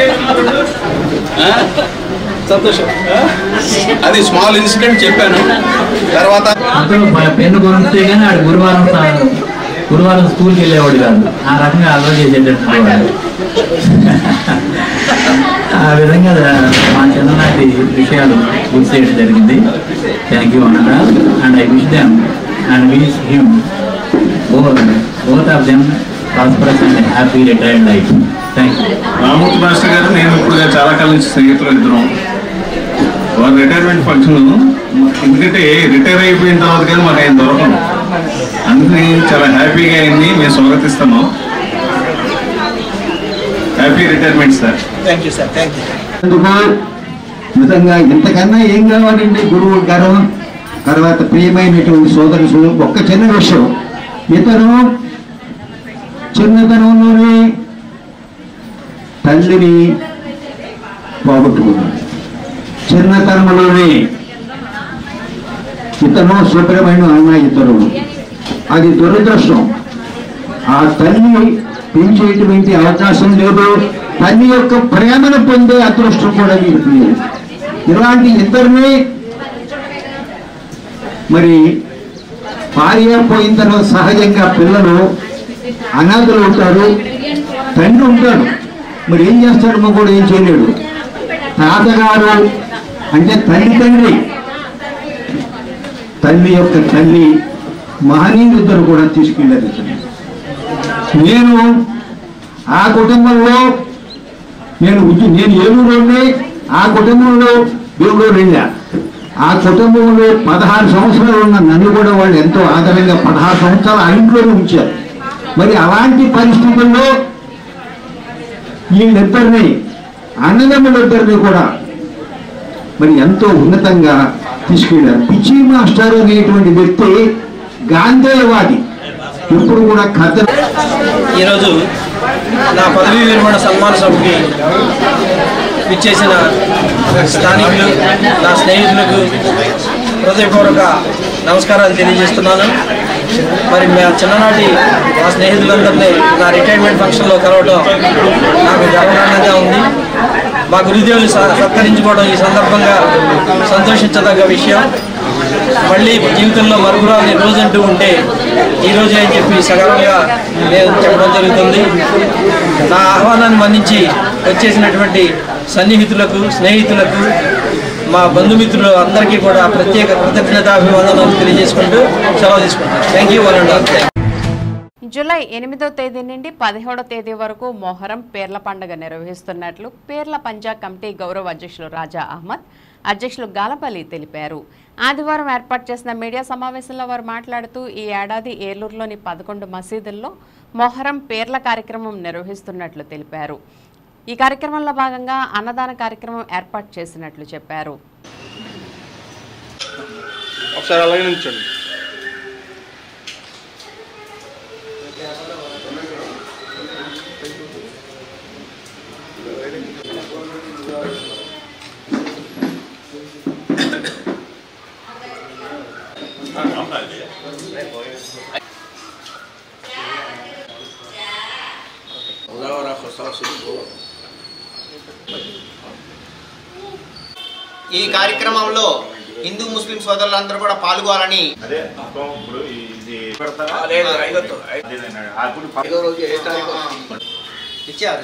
Speaker 12: సంతోషం అది స్మాల్ ఇన్సిడెంట్ చెప్పాను తర్వాత
Speaker 13: అతను పెన్ను కొనిస్తే కానీ ఆడు గురువారం సా- గురువారం స్కూల్కి వెళ్ళేవాడు కాదు ఆ రకంగా అలవాటు చేసేటట్టు వాడు. ఆ విధంగా మా చిన్ననాటి విషయాలు గుర్తు చేయడం జరిగింది థ్యాంక్ యూ అన్న and I wish them and wish him both both of them prosperous and happy retired life thank you
Speaker 14: Ramurthy master garu నేను ఇప్పుడు చాలా కాలం నుంచి స్నేహితులు ఇద్దరం వారి రిటైర్మెంట్ ఫంక్షన్ ఎందుకంటే రిటైర్ అయిపోయిన తర్వాత కానీ మాకు ఆయన దొరకదు అందుకని చాలా హ్యాపీగా అయింది మేము స్వాగతిస్తున్నాం happy retirement sir
Speaker 15: thank you sir thank you
Speaker 16: అందుకు నిజంగా ఇంతకన్నా ఏం కావాలండి గురువు గారు తర్వాత ప్రియమైనటువంటి సోదరులు ఒక్క చిన్న విషయం ఇతను చిన్నతనంలోనే తల్లిని పోగొట్టుకున్నాడు చిన్నతనంలోనే ఇతను సుబ్రహ్మణ్యం అన్న ఇతరు అది దురదృష్టం ఆ తల్లి పెంచేటువంటి అవకాశం లేదు తల్లి యొక్క ప్రేమను పొందే అదృష్టం కూడా వీరికి లేదు ఇలాంటి ఇద్దరిని మరి భార్య పోయిన తర్వాత సహజంగా పిల్లలు అనాథలు అవుతారు తండ్రి ఉంటాడు మరి ఏం చేస్తాడు మగోడు ఏం చేయలేడు తాతగారు అంటే తల్లి తండ్రి తల్లి యొక్క తల్లి మహనీయులిద్దరు కూడా తీసుకెళ్ళారు ఇతన్ని. నేను ఆ కుటుంబంలో నేను ఉద్య- నేను ఏలూరులోనే ఆ కుటుంబంలో బెంగళూరు వెళ్ళా ఆ కుటుంబంలో పదహారు సంవత్సరాలు ఉన్న నన్ను కూడా వాళ్ళు ఎంతో ఆదరంగా పదహారు సంవత్సరాలు ఆ ఇంట్లోనే ఉంచారు మరి అలాంటి పరిస్థితుల్లో వీళ్ళిద్దరిని అన్నదమ్ములిద్దరిని కూడా మరి ఎంతో ఉన్నతంగా తీసుకెళ్ళారు పిచ్చి మాస్టర్ అనేటువంటి వ్యక్తి గాంధేయవాది ఇప్పుడు కూడా కథ
Speaker 15: ఈరోజు నా పదవీ విరమణ సన్మాన సభకి విచ్చేసిన స్థానికులు నా స్నేహితులకు హృదయపూర్వక నమస్కారాలు తెలియజేస్తున్నాను మరి మా చిన్ననాటి మా స్నేహితులందరినీ నా రిటైర్మెంట్ ఫంక్షన్లో కలవడం నాకు గర్వకారణంగా ఉంది మా గురుదేవులు స- సత్కరించుకోవడం ఈ సందర్భంగా సంతోషించదగ్గ విషయం మళ్ళీ జీవితంలో మరుగురాని రోజంటూ ఉంటే ఈ రోజే అని చెప్పి సగర్వంగా నేను చెప్పడం జరుగుతుంది నా ఆహ్వానాన్ని మన్నించి వచ్చేసినటువంటి సన్నిహితులకు స్నేహితులకు మా బంధుమిత్రులు అందరికీ కూడా ప్రత్యేక కృతజ్ఞతాభివందనాలు తెలియజేసుకుంటూ సెలవు తీసుకుంటాను thank you one and all
Speaker 2: July ఎనిమిదో తేదీ నుండి పదిహేడో తేదీ వరకు మొహరం పేర్ల పండుగ నిర్వహిస్తున్నట్లు పేర్ల పంజా కమిటీ గౌరవ అధ్యక్షులు రాజా అహ్మద్ అధ్యక్షులు గాలపల్లి తెలిపారు ఆదివారం ఏర్పాటు చేసిన మీడియా సమావేశంలో వారు మాట్లాడుతూ ఈ ఏడాది ఏలూరులోని పదకొండు మసీదుల్లో మొహరం పేర్ల కార్యక్రమం నిర్వహిస్తున్నట్లు తెలిపారు ఈ కార్యక్రమంలో భాగంగా అన్నదాన కార్యక్రమం ఏర్పాటు చేసినట్లు చెప్పారు
Speaker 17: ఒకసారి అలాగే నిల్చోండి
Speaker 18: ఈ కార్యక్రమంలో హిందూ ముస్లిం సోదరులందరూ కూడా పాల్గొనాలని
Speaker 19: అదే మొత్తం ఇప్పుడు ఇది పెడతారా
Speaker 18: లేదు, ఐదొద్దు.
Speaker 19: అదేనండి. అప్పుడు
Speaker 18: ఐదో రోజు ఏ తారీఖు ఇచ్చారు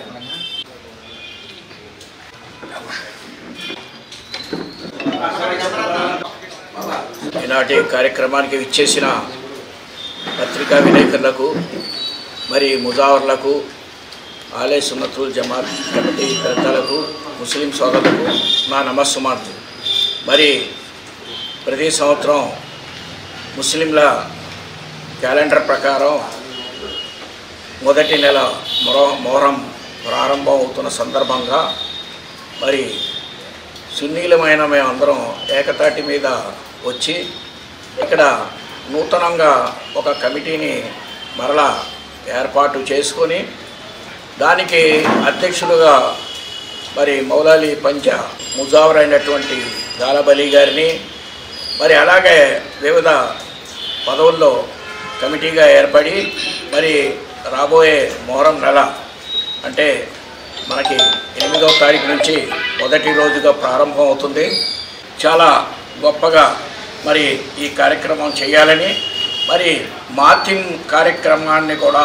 Speaker 20: ఈనాటి కార్యక్రమానికి విచ్చేసిన పత్రికా విలేకరులకు మరి ముజావర్లకు ఆలయ సున్నతుల్ జమాత్ కమిటీ పెద్దలకు ముస్లిం సోదరులకు నా నమస్సుమార్తు మరి ప్రతి సంవత్సరం ముస్లింల క్యాలెండర్ ప్రకారం మొదటి నెల మొర మొహరం ప్రారంభం అవుతున్న సందర్భంగా మరి సున్నీలమైన మేమందరం ఏకతాటి మీద వచ్చి ఇక్కడ నూతనంగా ఒక కమిటీని మరలా ఏర్పాటు చేసుకొని దానికి అధ్యక్షులుగా మరి మౌలాలి పంచ ముజావర్ అయినటువంటి గాలబలి గారిని మరి అలాగే వివిధ పదవుల్లో కమిటీగా ఏర్పడి మరి రాబోయే మొహరం నెల అంటే మనకి ఎనిమిదవ తారీఖు నుంచి మొదటి రోజుగా ప్రారంభం అవుతుంది చాలా గొప్పగా మరి ఈ కార్యక్రమం చేయాలని మరి మార్చింగ్ కార్యక్రమాన్ని కూడా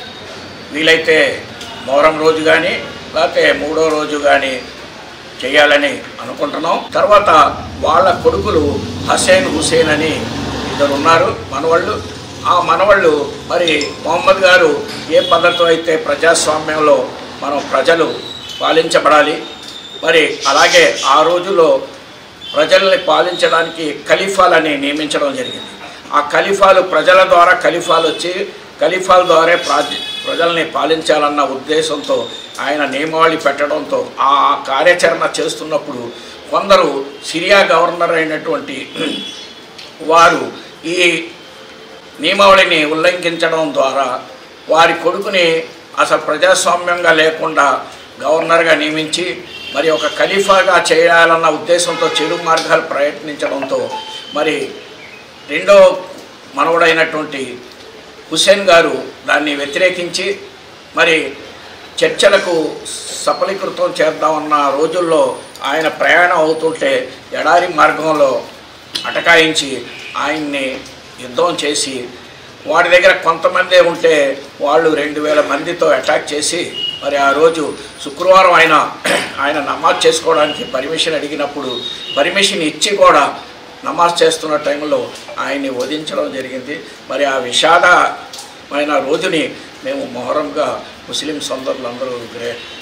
Speaker 20: వీలైతే మొహరం రోజు కానీ లేకపోతే మూడో రోజు కానీ చేయాలని అనుకుంటున్నాం తర్వాత వాళ్ళ కొడుకులు హసేన్ హుసేన్ అని ఇద్దరు ఉన్నారు మనవాళ్ళు ఆ మనవాళ్ళు మరి మొహమ్మద్ గారు ఏ పద్ధతితో అయితే ప్రజాస్వామ్యంలో మనం ప్రజలు పాలించబడాలి మరి అలాగే ఆ రోజుల్లో ప్రజల్ని పాలించడానికి ఖలీఫాలని నియమించడం జరిగింది ఆ ఖలీఫాలు ప్రజల ద్వారా ఖలీఫాలు వచ్చి ఖలీఫాల ద్వారా ప్రాజ ప్రజల్ని పాలించాలన్న ఉద్దేశంతో ఆయన నియమావళి పెట్టడంతో ఆ కార్యాచరణ చేస్తున్నప్పుడు కొందరు సిరియా గవర్నర్ అయినటువంటి వారు ఈ నియమావళిని ఉల్లంఘించడం ద్వారా వారి కొడుకుని అసలు ప్రజాస్వామ్యంగా లేకుండా గవర్నర్గా నియమించి మరి ఒక ఖలీఫాగా చేయాలన్న ఉద్దేశంతో చెడు మార్గాలు ప్రయత్నించడంతో మరి రెండో మనవడైనటువంటి హుసేన్ గారు దాన్ని వ్యతిరేకించి మరి చర్చలకు సఫలీకృతం చేద్దామన్న రోజుల్లో ఆయన ప్రయాణం అవుతుంటే ఎడారి మార్గంలో అటకాయించి ఆయన్ని యుద్ధం చేసి వాడి దగ్గర కొంతమందే ఉంటే వాళ్ళు రెండు వేల మందితో అటాక్ చేసి మరి ఆ రోజు శుక్రవారం ఆయన ఆయన నమాజ్ చేసుకోవడానికి పర్మిషన్ అడిగినప్పుడు పర్మిషన్ ఇచ్చి కూడా నమాజ్ చేస్తున్న టైంలో ఆయన్ని వధించడం జరిగింది మరి ఆ విషాదమైన రోజుని మేము మొహరంగా ముస్లిం సోదరులందరూ గ్రే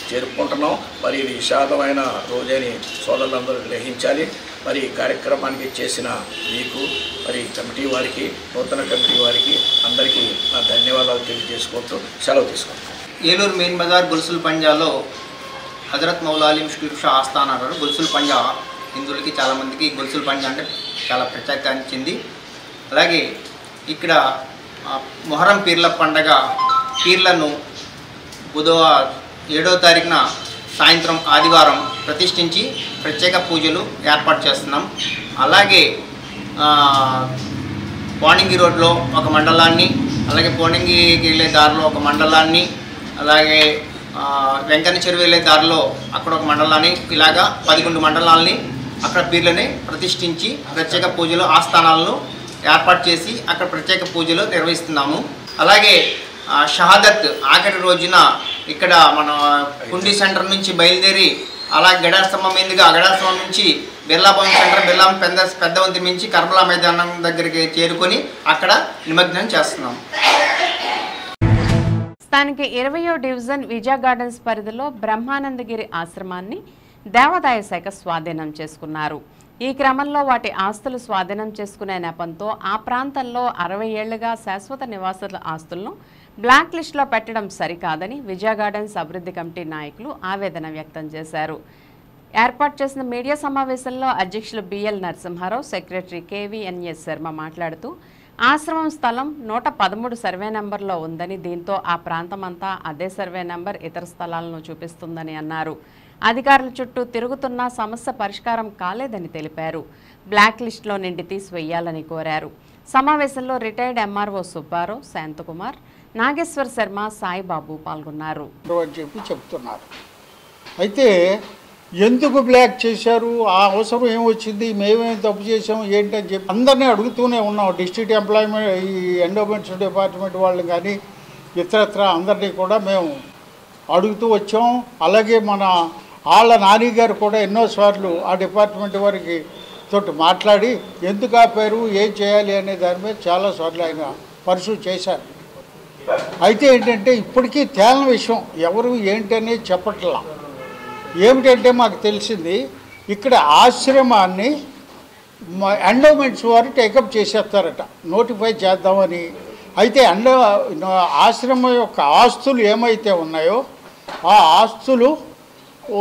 Speaker 20: జరుపుకుంటున్నాం మరి ఇది విషాదమైన రోజని సోదరులందరూ గ్రహించాలి మరి ఈ కార్యక్రమానికి చేసిన మీకు మరి కమిటీ వారికి నూతన కమిటీ వారికి అందరికీ నా ధన్యవాదాలు తెలియజేసుకుంటూ సెలవు తీసుకుంటాం
Speaker 18: ఏలూరు మెయిన్ బజార్ గుల్సుల్ పంజాలో హజరత్ మౌలాలిం షరీఫ్ షా ఆస్థాన్ అంటారు గుల్సుల్ పంజా హిందువులకి చాలామందికి గుల్సుల్ పంజా అంటే చాలా ప్రత్యేకించింది అలాగే ఇక్కడ ఆ, మొహరం పీర్ల పండగ పీర్లను బుధవ ఏడో తారీఖున సాయంత్రం ఆదివారం ప్రతిష్ఠించి ప్రత్యేక పూజలు ఏర్పాటు చేస్తున్నాం అలాగే ఆ, పోణింగి రోడ్లో ఒక మండలాన్ని అలాగే పోణింగికి వెళ్ళే దారిలో ఒక మండలాన్ని అలాగే ఆ, వెంకన్న చెరువు వెళ్ళే దారిలో అక్కడ ఒక మండలాన్ని ఇలాగా పదకొండు మండలాల్ని అక్కడ పీర్లని ప్రతిష్ఠించి ప్రత్యేక పూజలు ఆస్థానాలను ఏర్పాటు చేసి అక్కడ ప్రత్యేక పూజలు నిర్వహిస్తున్నాము అలాగే ఆ, షహాదత్ ఆఖరి రోజున ఇక్కడ మన కుండి సెంటర్ నుంచి బయలుదేరి అలా గడాస్తంభం మీదుగా గడాస్తంభం నుంచి బిర్లాభవన్ సెంటర్ బిర్లా పెద్ద పెద్ద వంతి నుంచి కర్బలా మైదానం దగ్గరికి చేరుకొని అక్కడ నిమగ్నం చేస్తున్నాం
Speaker 2: స్థానిక ఇరవయో డివిజన్ విజయ గార్డెన్స్ పరిధిలో బ్రహ్మానందగిరి ఆశ్రమాన్ని దేవాదాయ శాఖ స్వాధీనం చేసుకున్నారు ఈ క్రమంలో వాటి ఆస్తులు స్వాధీనం చేసుకునే నెపంతో ఆ ప్రాంతంలో అరవై ఏళ్లుగా శాశ్వత నివాసుల ఆస్తులను బ్లాక్ లిస్టులో పెట్టడం సరికాదని విజయ గార్డెన్స్ అభివృద్ధి కమిటీ నాయకులు ఆవేదన వ్యక్తం చేశారు ఏర్పాటు చేసిన మీడియా సమావేశంలో అధ్యక్షులు BL Narasimharao secretary KVNS Sharma మాట్లాడుతూ ఆశ్రమం స్థలం నూట పదమూడు సర్వే నెంబర్లో ఉందని దీంతో ఆ ప్రాంతమంతా అదే సర్వే నెంబర్ ఇతర స్థలాలను చూపిస్తుందని అన్నారు అధికారుల చుట్టూ తిరుగుతున్నా సమస్య పరిష్కారం కాలేదని తెలిపారు బ్లాక్ లిస్టులో నుండి తీసివేయాలని కోరారు సమావేశంలో రిటైర్డ్ ఎంఆర్ఓ సుబ్బారావు శాంతకుమార్ నాగేశ్వర్ శర్మ సాయిబాబు పాల్గొన్నారు
Speaker 21: అని చెప్పి చెప్తున్నారు అయితే ఎందుకు బ్లాక్ చేశారు ఆ అవసరం ఏమొచ్చింది మేమేం తప్పు చేసాం ఏంటని చెప్పి అందరినీ అడుగుతూనే ఉన్నాం డిస్ట్రిక్ట్ ఎంప్లాయ్మెంట్ ఈ ఎండోమెంట్స్ డిపార్ట్మెంట్ వాళ్ళని కానీ ఇతరత్ర అందరినీ కూడా మేము అడుగుతూ వచ్చాం అలాగే మన వాళ్ళ నాని గారు కూడా ఎన్నోసార్లు ఆ డిపార్ట్మెంట్ వారికి తోటి మాట్లాడి ఎందుకు ఆపారు ఏం చేయాలి అనే దాని మీద చాలాసార్లు ఆయన పరుసు చేశారు అయితే ఏంటంటే ఇప్పటికీ తేలని విషయం ఎవరు ఏంటనేది చెప్పట్లా ఏమిటంటే మాకు తెలిసింది ఇక్కడ ఆశ్రమాన్ని ఎండోమెంట్స్ వారు టేకప్ చేసేస్తారట నోటిఫై చేద్దామని అయితే ఎండో ఆశ్రమం యొక్క ఆస్తులు ఏమైతే ఉన్నాయో ఆ ఆస్తులు ఓ,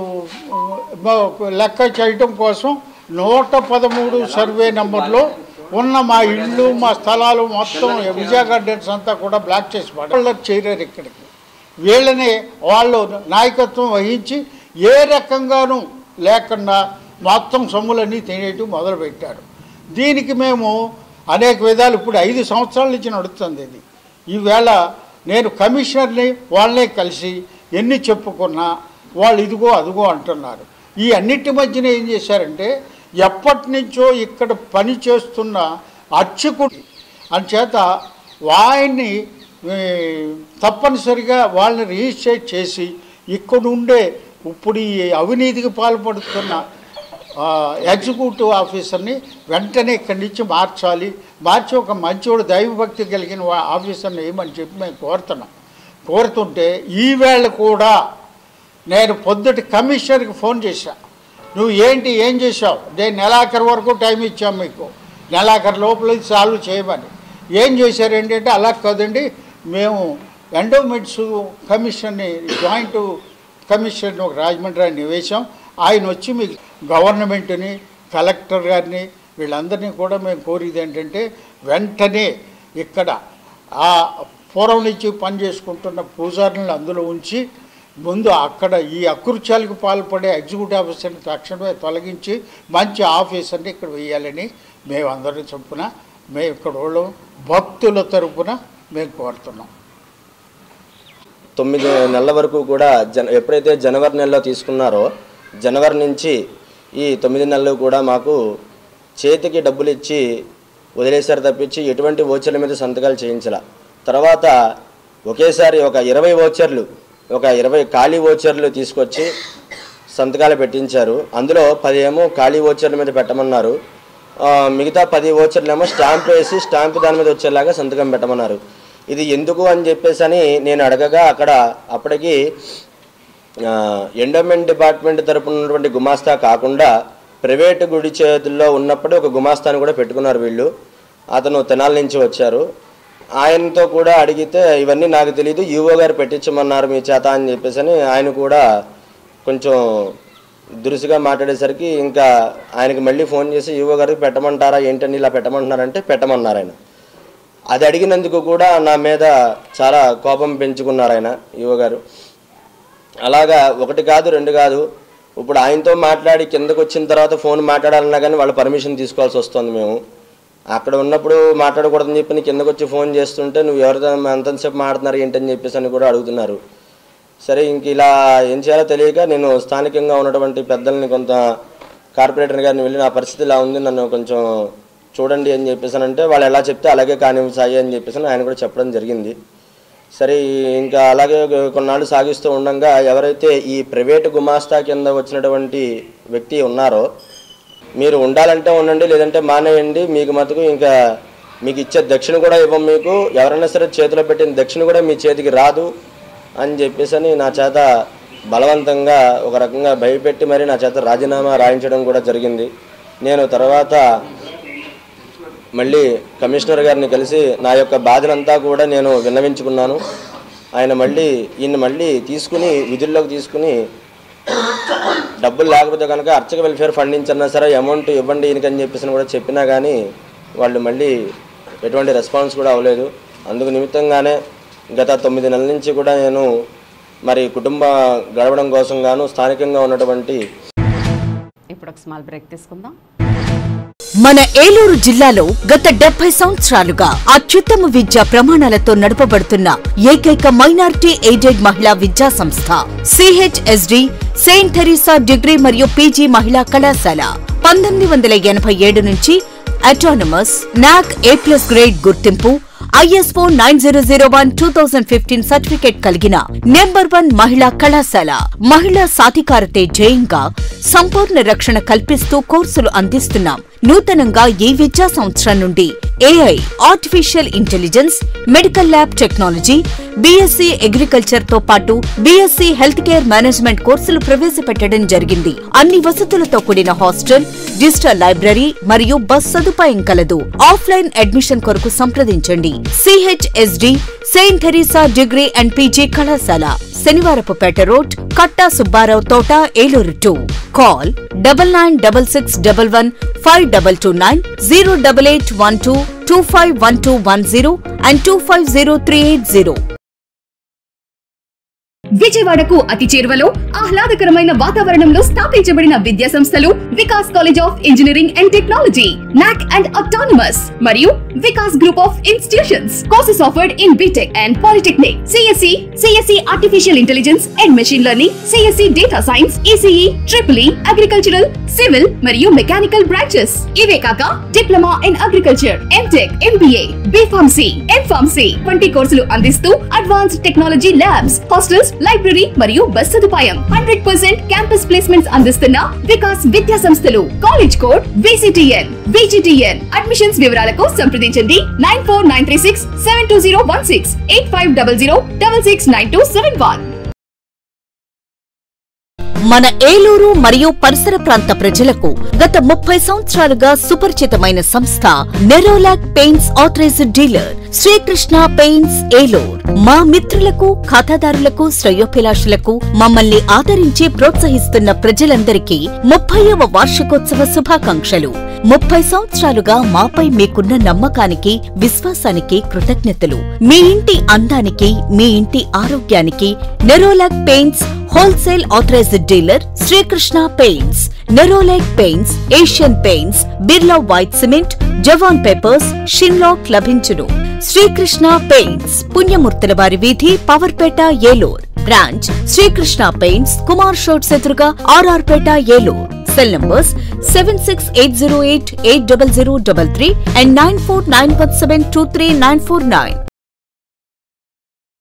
Speaker 21: మ- లెక్క చేయటం కోసం నూట పదమూడు సర్వే నెంబర్లో ఉన్న మా ఇళ్ళు మా స్థలాలు మొత్తం విజయ గార్డెన్స్ అంతా కూడా బ్లాక్ చేసి పడారు చేరారు ఇక్కడికి వీళ్ళని వాళ్ళు నాయకత్వం వహించి ఏ రకంగానూ లేకుండా మొత్తం సొమ్ములన్నీ తినేయటం మొదలుపెట్టారు దీనికి మేము అనేక విధాలు ఇప్పుడు ఐదు సంవత్సరాల నుంచి నడుస్తుంది ఇది ఈవేళ నేను కమిషనర్ని వాళ్ళనే కలిసి ఎన్ని చెప్పుకున్నా వాళ్ళు ఇదిగో అదిగో అంటున్నారు ఈ అన్నిటి మధ్యన ఏం చేశారంటే ఎప్పటి నుంచో ఇక్కడ పని చేస్తున్న అర్చకుడు అంచేత ఆయన్ని ఏ, తప్పనిసరిగా వాళ్ళని రిజిస్ట్రేట్ చేసి ఇక్కడ ఉండే ఇప్పుడు ఈ అవినీతికి పాల్పడుతున్న ఆ, ఎగ్జిక్యూటివ్ ఆఫీసర్ని వెంటనే ఇక్కడి నుంచి మార్చాలి మార్చి ఒక మంచోడు దైవభక్తి కలిగిన వా- ఆఫీసర్ని వేయమని చెప్పి మేము కోరుతున్నాం కోరుతుంటే ఈవేళ కూడా నేను పొద్దుటి కమిషనర్కి ఫోన్ చేశా నువ్వు ఏంటి ఏం చేశావు నేను నెలాఖరు వరకు టైం ఇచ్చాం మీకు నెలాఖరు లోపల ఇది సాల్వ్ చేయమని ఏం చేశారు ఏంటంటే అలా కాదండి మేము ఎండోమెంట్స్ కమిషన్ని జాయింట్ కమిషన్ ఒక రాజమండ్రి ఆయన వేశాం ఆయన వచ్చి మీకు గవర్నమెంట్ని కలెక్టర్ గారిని వీళ్ళందరినీ కూడా మేము కోరేది ఏంటంటే వెంటనే ఇక్కడ ఆ పూర్వం నుంచి పనిచేసుకుంటున్న పూజారులను అందులో ఉంచి ముందు అక్కడ ఈ అకృత్యాలకు పాల్పడే ఎగ్జిక్యూటివ్ ఆఫీసర్ని తక్షణమే తొలగించి మంచి ఆఫీసర్ని ఇక్కడ వేయాలని మేము అందరి చొప్పున మేము ఇక్కడ వాళ్ళు భక్తుల తరపున మేము కోరుతున్నాం
Speaker 22: తొమ్మిది నెలల వరకు కూడా జన ఎప్పుడైతే జనవరి నెలలో తీసుకున్నారో జనవరి నుంచి ఈ తొమ్మిది నెలలు కూడా మాకు చేతికి డబ్బులు ఇచ్చి వదిలేశారు తప్పించి ఎటువంటి ఓచర్ల మీద సంతకాలు చేయించాల తర్వాత ఒకేసారి ఒక ఇరవై ఓచర్లు ఒక ఇరవై ఖాళీ ఓచర్లు తీసుకొచ్చి సంతకాలు పెట్టించారు అందులో పది ఏమో ఖాళీ ఓచర్ల మీద పెట్టమన్నారు ఆ, మిగతా పది ఓచర్లు ఏమో స్టాంప్ వేసి స్టాంప్ దాని మీద వచ్చేలాగా సంతకం పెట్టమన్నారు ఇది ఎందుకు అని చెప్పేసి అని నేను అడగగా అక్కడ అప్పటికి ఆ, ఎండోమెంట్ డిపార్ట్మెంట్ తరపున ఉన్నటువంటి గుమాస్తా కాకుండా ప్రైవేటు గుడి చేతుల్లో ఉన్నప్పుడు ఒక గుమాస్తాను కూడా పెట్టుకున్నారు వీళ్ళు అతను తెనాల నుంచి వచ్చారు ఆయనతో కూడా అడిగితే ఇవన్నీ నాకు తెలియదు ఈవో గారు పెట్టించమన్నారు మీ చేత అని చెప్పేసి అని ఆయన కూడా కొంచెం దురుసుగా మాట్లాడేసరికి ఇంకా ఆయనకి మళ్ళీ ఫోన్ చేసి ఈవో గారికి పెట్టమంటారా ఏంటని ఇలా పెట్టమంటున్నారంటే పెట్టమన్నారు ఆయన అది అడిగినందుకు కూడా నా మీద చాలా కోపం పెంచుకున్నారు ఆయన ఈవో గారు అలాగా ఒకటి కాదు రెండు కాదు ఇప్పుడు ఆయనతో మాట్లాడి కిందకు వచ్చిన తర్వాత ఫోన్ మాట్లాడాలన్నా కానీ వాళ్ళ పర్మిషన్ తీసుకోవాల్సి వస్తుంది మేము అక్కడ ఉన్నప్పుడు మాట్లాడకూడదని చెప్పి నీ కిందకు వచ్చి ఫోన్ చేస్తుంటే నువ్వు ఎవరితో ఎంతసేపు మాట్లాడుతున్నారు ఏంటని చెప్పేసి అని కూడా అడుగుతున్నారు సరే ఇంక ఇలా ఏం చేయాలో తెలియక నేను స్థానికంగా ఉన్నటువంటి పెద్దల్ని కొంత కార్పొరేటర్ గారిని వెళ్ళి నా పరిస్థితి ఇలా ఉంది నన్ను కొంచెం చూడండి అని చెప్పేసి అంటే వాళ్ళు ఎలా చెప్తే అలాగే కాని సాయి అని చెప్పేసి ఆయన కూడా చెప్పడం జరిగింది సరే ఇంకా అలాగే కొన్నాళ్ళు సాగిస్తూ ఉండగా ఎవరైతే ఈ ప్రైవేటు గుమాస్తా కింద వచ్చినటువంటి వ్యక్తి ఉన్నారో మీరు ఉండాలంటే ఉండండి లేదంటే మానేయండి మీకు మటుకు ఇంకా మీకు ఇచ్చే దక్షిణ కూడా ఇవ్వం మీకు ఎవరైనా సరే చేతిలో పెట్టిన దక్షిణ కూడా మీ చేతికి రాదు అని చెప్పేసి అని నా చేత బలవంతంగా ఒక రకంగా భయపెట్టి మరి నా చేత రాజీనామా రాయించడం కూడా జరిగింది నేను తర్వాత మళ్ళీ కమిషనర్ గారిని కలిసి నా యొక్క బాధనంతా కూడా నేను విన్నవించుకున్నాను ఆయన మళ్ళీ ఈయన మళ్ళీ తీసుకుని విధుల్లోకి తీసుకుని డబ్బులు లేకపోతే కనుక అర్చక వెల్ఫేర్ ఫండ్ నుంచి అన్నా సరే అమౌంట్ ఇవ్వండి ఈయనకని చెప్పేసి కూడా చెప్పినా కానీ వాళ్ళు మళ్ళీ ఎటువంటి రెస్పాన్స్ కూడా అవ్వలేదు అందుకు నిమిత్తంగానే గత తొమ్మిది నెలల నుంచి కూడా నేను మరి కుటుంబ గడవడం కోసం గాను స్థానికంగా ఉన్నటువంటి
Speaker 2: ఇప్పుడు ఒక స్మాల్ బ్రేక్ తీసుకుందాం
Speaker 1: మన ఏలూరు జిల్లాలో గత డెబ్బై సంవత్సరాలుగా అత్యుత్తమ విద్యా ప్రమాణాలతో నడపబడుతున్న ఏకైక మైనారిటీ ఎయిడెడ్ మహిళా విద్యా సంస్థ సిహెచ్ఎస్డి సెయింట్ థెరీసా డిగ్రీ మరియు పీజీ మహిళా కళాశాల పంతొమ్మిది వందల ఎనభై ఏడు నుంచి autonomous NAAC A plus grade గుర్తింపు ISO nine zero zero one two thousand fifteen certificate కలిగిన నెంబర్ వన్ మహిళా కళాశాల మహిళా సాధికారతే జయంగా సంపూర్ణ రక్షణ కల్పిస్తూ కోర్సులు అందిస్తున్నాం నూతనంగా ఈ విద్యా సంవత్సరం నుండి AI artificial intelligence medical lab technology BSc agriculture తో పాటు బీఎస్సీ హెల్త్ కేర్ మేనేజ్మెంట్ కోర్సులు ప్రవేశపెట్టడం జరిగింది అన్ని వసతులతో కూడిన హాస్టల్ డిజిటల్ లైబ్రరీ మరియు బస్ సదుపాయం కలదు ఆఫ్లైన్ అడ్మిషన్ కొరకు సంప్రదించండి CHSD saint Theresa degree and PG కళాశాల Shanivarapupeta road Katta Subbarao Thota Eluru to call double nine double six double one five double two nine zero double eight one two two five one two one zero and two five zero three eight zero
Speaker 4: విజయవాడకు అతి చేరువలో ఆహ్లాదకరమైన వాతావరణంలో స్థాపించబడిన విద్యా సంస్థలు Vikas college of engineering and technology NAAC and autonomous మరియు Vikas group of institutions courses offered in BTech and polytechnic CSE CSE artificial intelligence and machine learning CSE data science ECE triple E agricultural civil మరియు మెకానికల్ బ్రాంచెస్ ఇవే కాక diploma in agriculture MTech MBA B pharmacy M pharmacy వంటి కోర్సులు అందిస్తూ advanced technology labs hostels library మరియు బస్ సదుపాయం హండ్రెడ్ పర్సెంట్ క్యాంపస్ ప్లేస్మెంట్స్ అందిస్తున్న వికాస్ విద్యా సంస్థలు college code VCTN VGTN admissions వివరాలకు సంప్రదించండి nine four nine three six seven two zero one six eight five double zero double six nine two seven one
Speaker 1: మన ఏలూరు మరియు పరిసర ప్రాంత ప్రజలకు గత ముప్పై సంవత్సరాలుగా సుపరిచితమైన సంస్థ Nerolac paints authorised dealer Srikrishna paints Eluru మా మిత్రులకు ఖాతాదారులకు శ్రేయోభిలాషులకు మమ్మల్ని ఆదరించి ప్రోత్సహిస్తున్న ప్రజలందరికీ ముప్పైవ వార్షికోత్సవ శుభాకాంక్షలు ముప్పై సంవత్సరాలుగా మాపై మీకున్న నమ్మకానికి విశ్వాసానికి కృతజ్ఞతలు మీ ఇంటి అందానికి మీ ఇంటి ఆరోగ్యానికి Nerolac paints wholesale authorised dealer Srikrishna paints Nerolac paints Asian paints Birla white cement జవాన్ పేపర్స్ షిన్లాక్ లభించును శ్రీకృష్ణ పెయింట్స్ పుణ్యమూర్తుల వారి వీధి పవర్పేట ఏలూర్ బ్రాంచ్ శ్రీకృష్ణ పెయింట్స్ కుమార్ షోట్స్ ఎదురుగా RR Peta Eluru cell numbers seven six eight zero eight eight double zero double three and nine four nine one seven two three nine four nine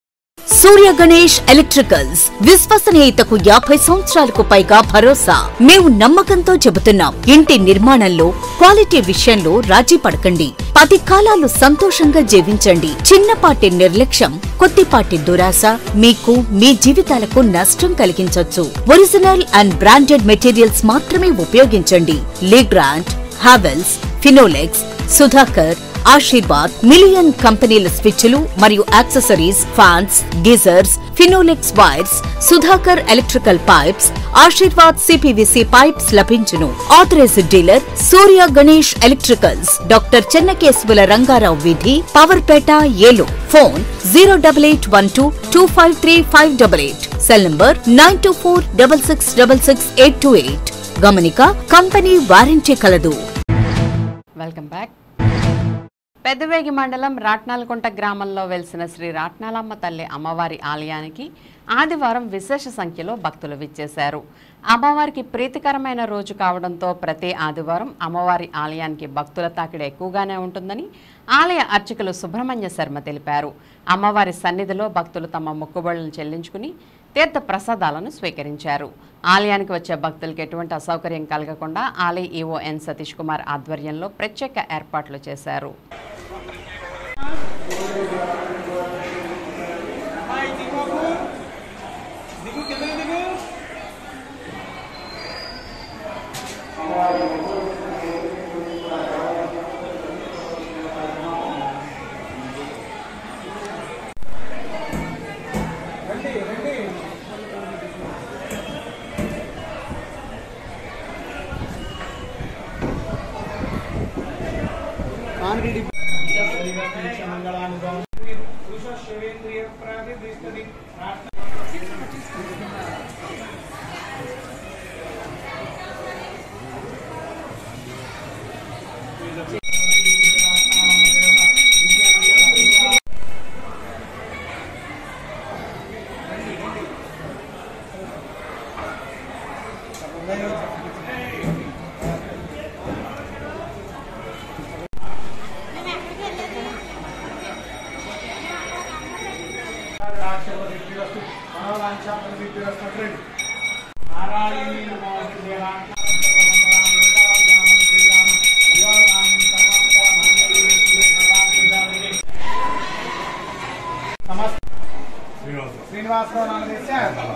Speaker 1: Surya Ganesh electricals విశ్వసనీయతకు యాభై సంవత్సరాలకు పైగా భరోసా మేము నమ్మకంతో చెబుతున్నాం ఇంటి నిర్మాణంలో క్వాలిటీ విషయంలో రాజీ పడకండి పది కాలాలు సంతోషంగా జీవించండి చిన్నపాటి నిర్లక్ష్యం కొద్దిపాటి దురాశ మీకు మీ జీవితాలకు నష్టం కలిగించొచ్చు ఒరిజినల్ అండ్ బ్రాండెడ్ మెటీరియల్స్ మాత్రమే ఉపయోగించండి లీగ్రాండ్ హావెల్స్ ఫినోలెక్స్ సుధాకర్ ఆశీర్వాద్ మిలియన్ కంపెనీల స్విచ్లు మరియు accessories fans geysers Finolex wires Sudhakar electrical pipes Ashirvad CPVC pipes లభించును authorised dealer Surya Ganesh electricals doctor చెన్నకేశవుల Rangarao వీధి Powerpet Eluru phone zero double eight one two two five three five double eight cell number nine two four double six double six eight two eight గమనిక కంపెనీ వారంటీ కలదు
Speaker 2: వెల్కమ్ బ్యాక్ పెద్దవేగి మండలం రాట్నాలకుంట గ్రామంలో వెలిసిన శ్రీ రాట్నాలమ్మ తల్లి అమ్మవారి ఆలయానికి ఆదివారం విశేష సంఖ్యలో భక్తులు విచ్చేశారు అమ్మవారికి ప్రీతికరమైన రోజు కావడంతో ప్రతి ఆదివారం అమ్మవారి ఆలయానికి భక్తుల తాకిడి ఎక్కువగానే ఉంటుందని ఆలయ అర్చకులు సుబ్రహ్మణ్య శర్మ తెలిపారు అమ్మవారి సన్నిధిలో భక్తులు తమ మొక్కుబడులను చెల్లించుకుని తీర్థ ప్రసాదాలను స్వీకరించారు ఆలయానికి వచ్చే భక్తులకు ఎటువంటి అసౌకర్యం కలగకుండా ఆలయ ఈవో ఎన్ సతీష్ కుమార్ ఆధ్వర్యంలో ప్రత్యేక ఏర్పాట్లు చేశారు
Speaker 11: శ్రీనివాసరావు నామదేశ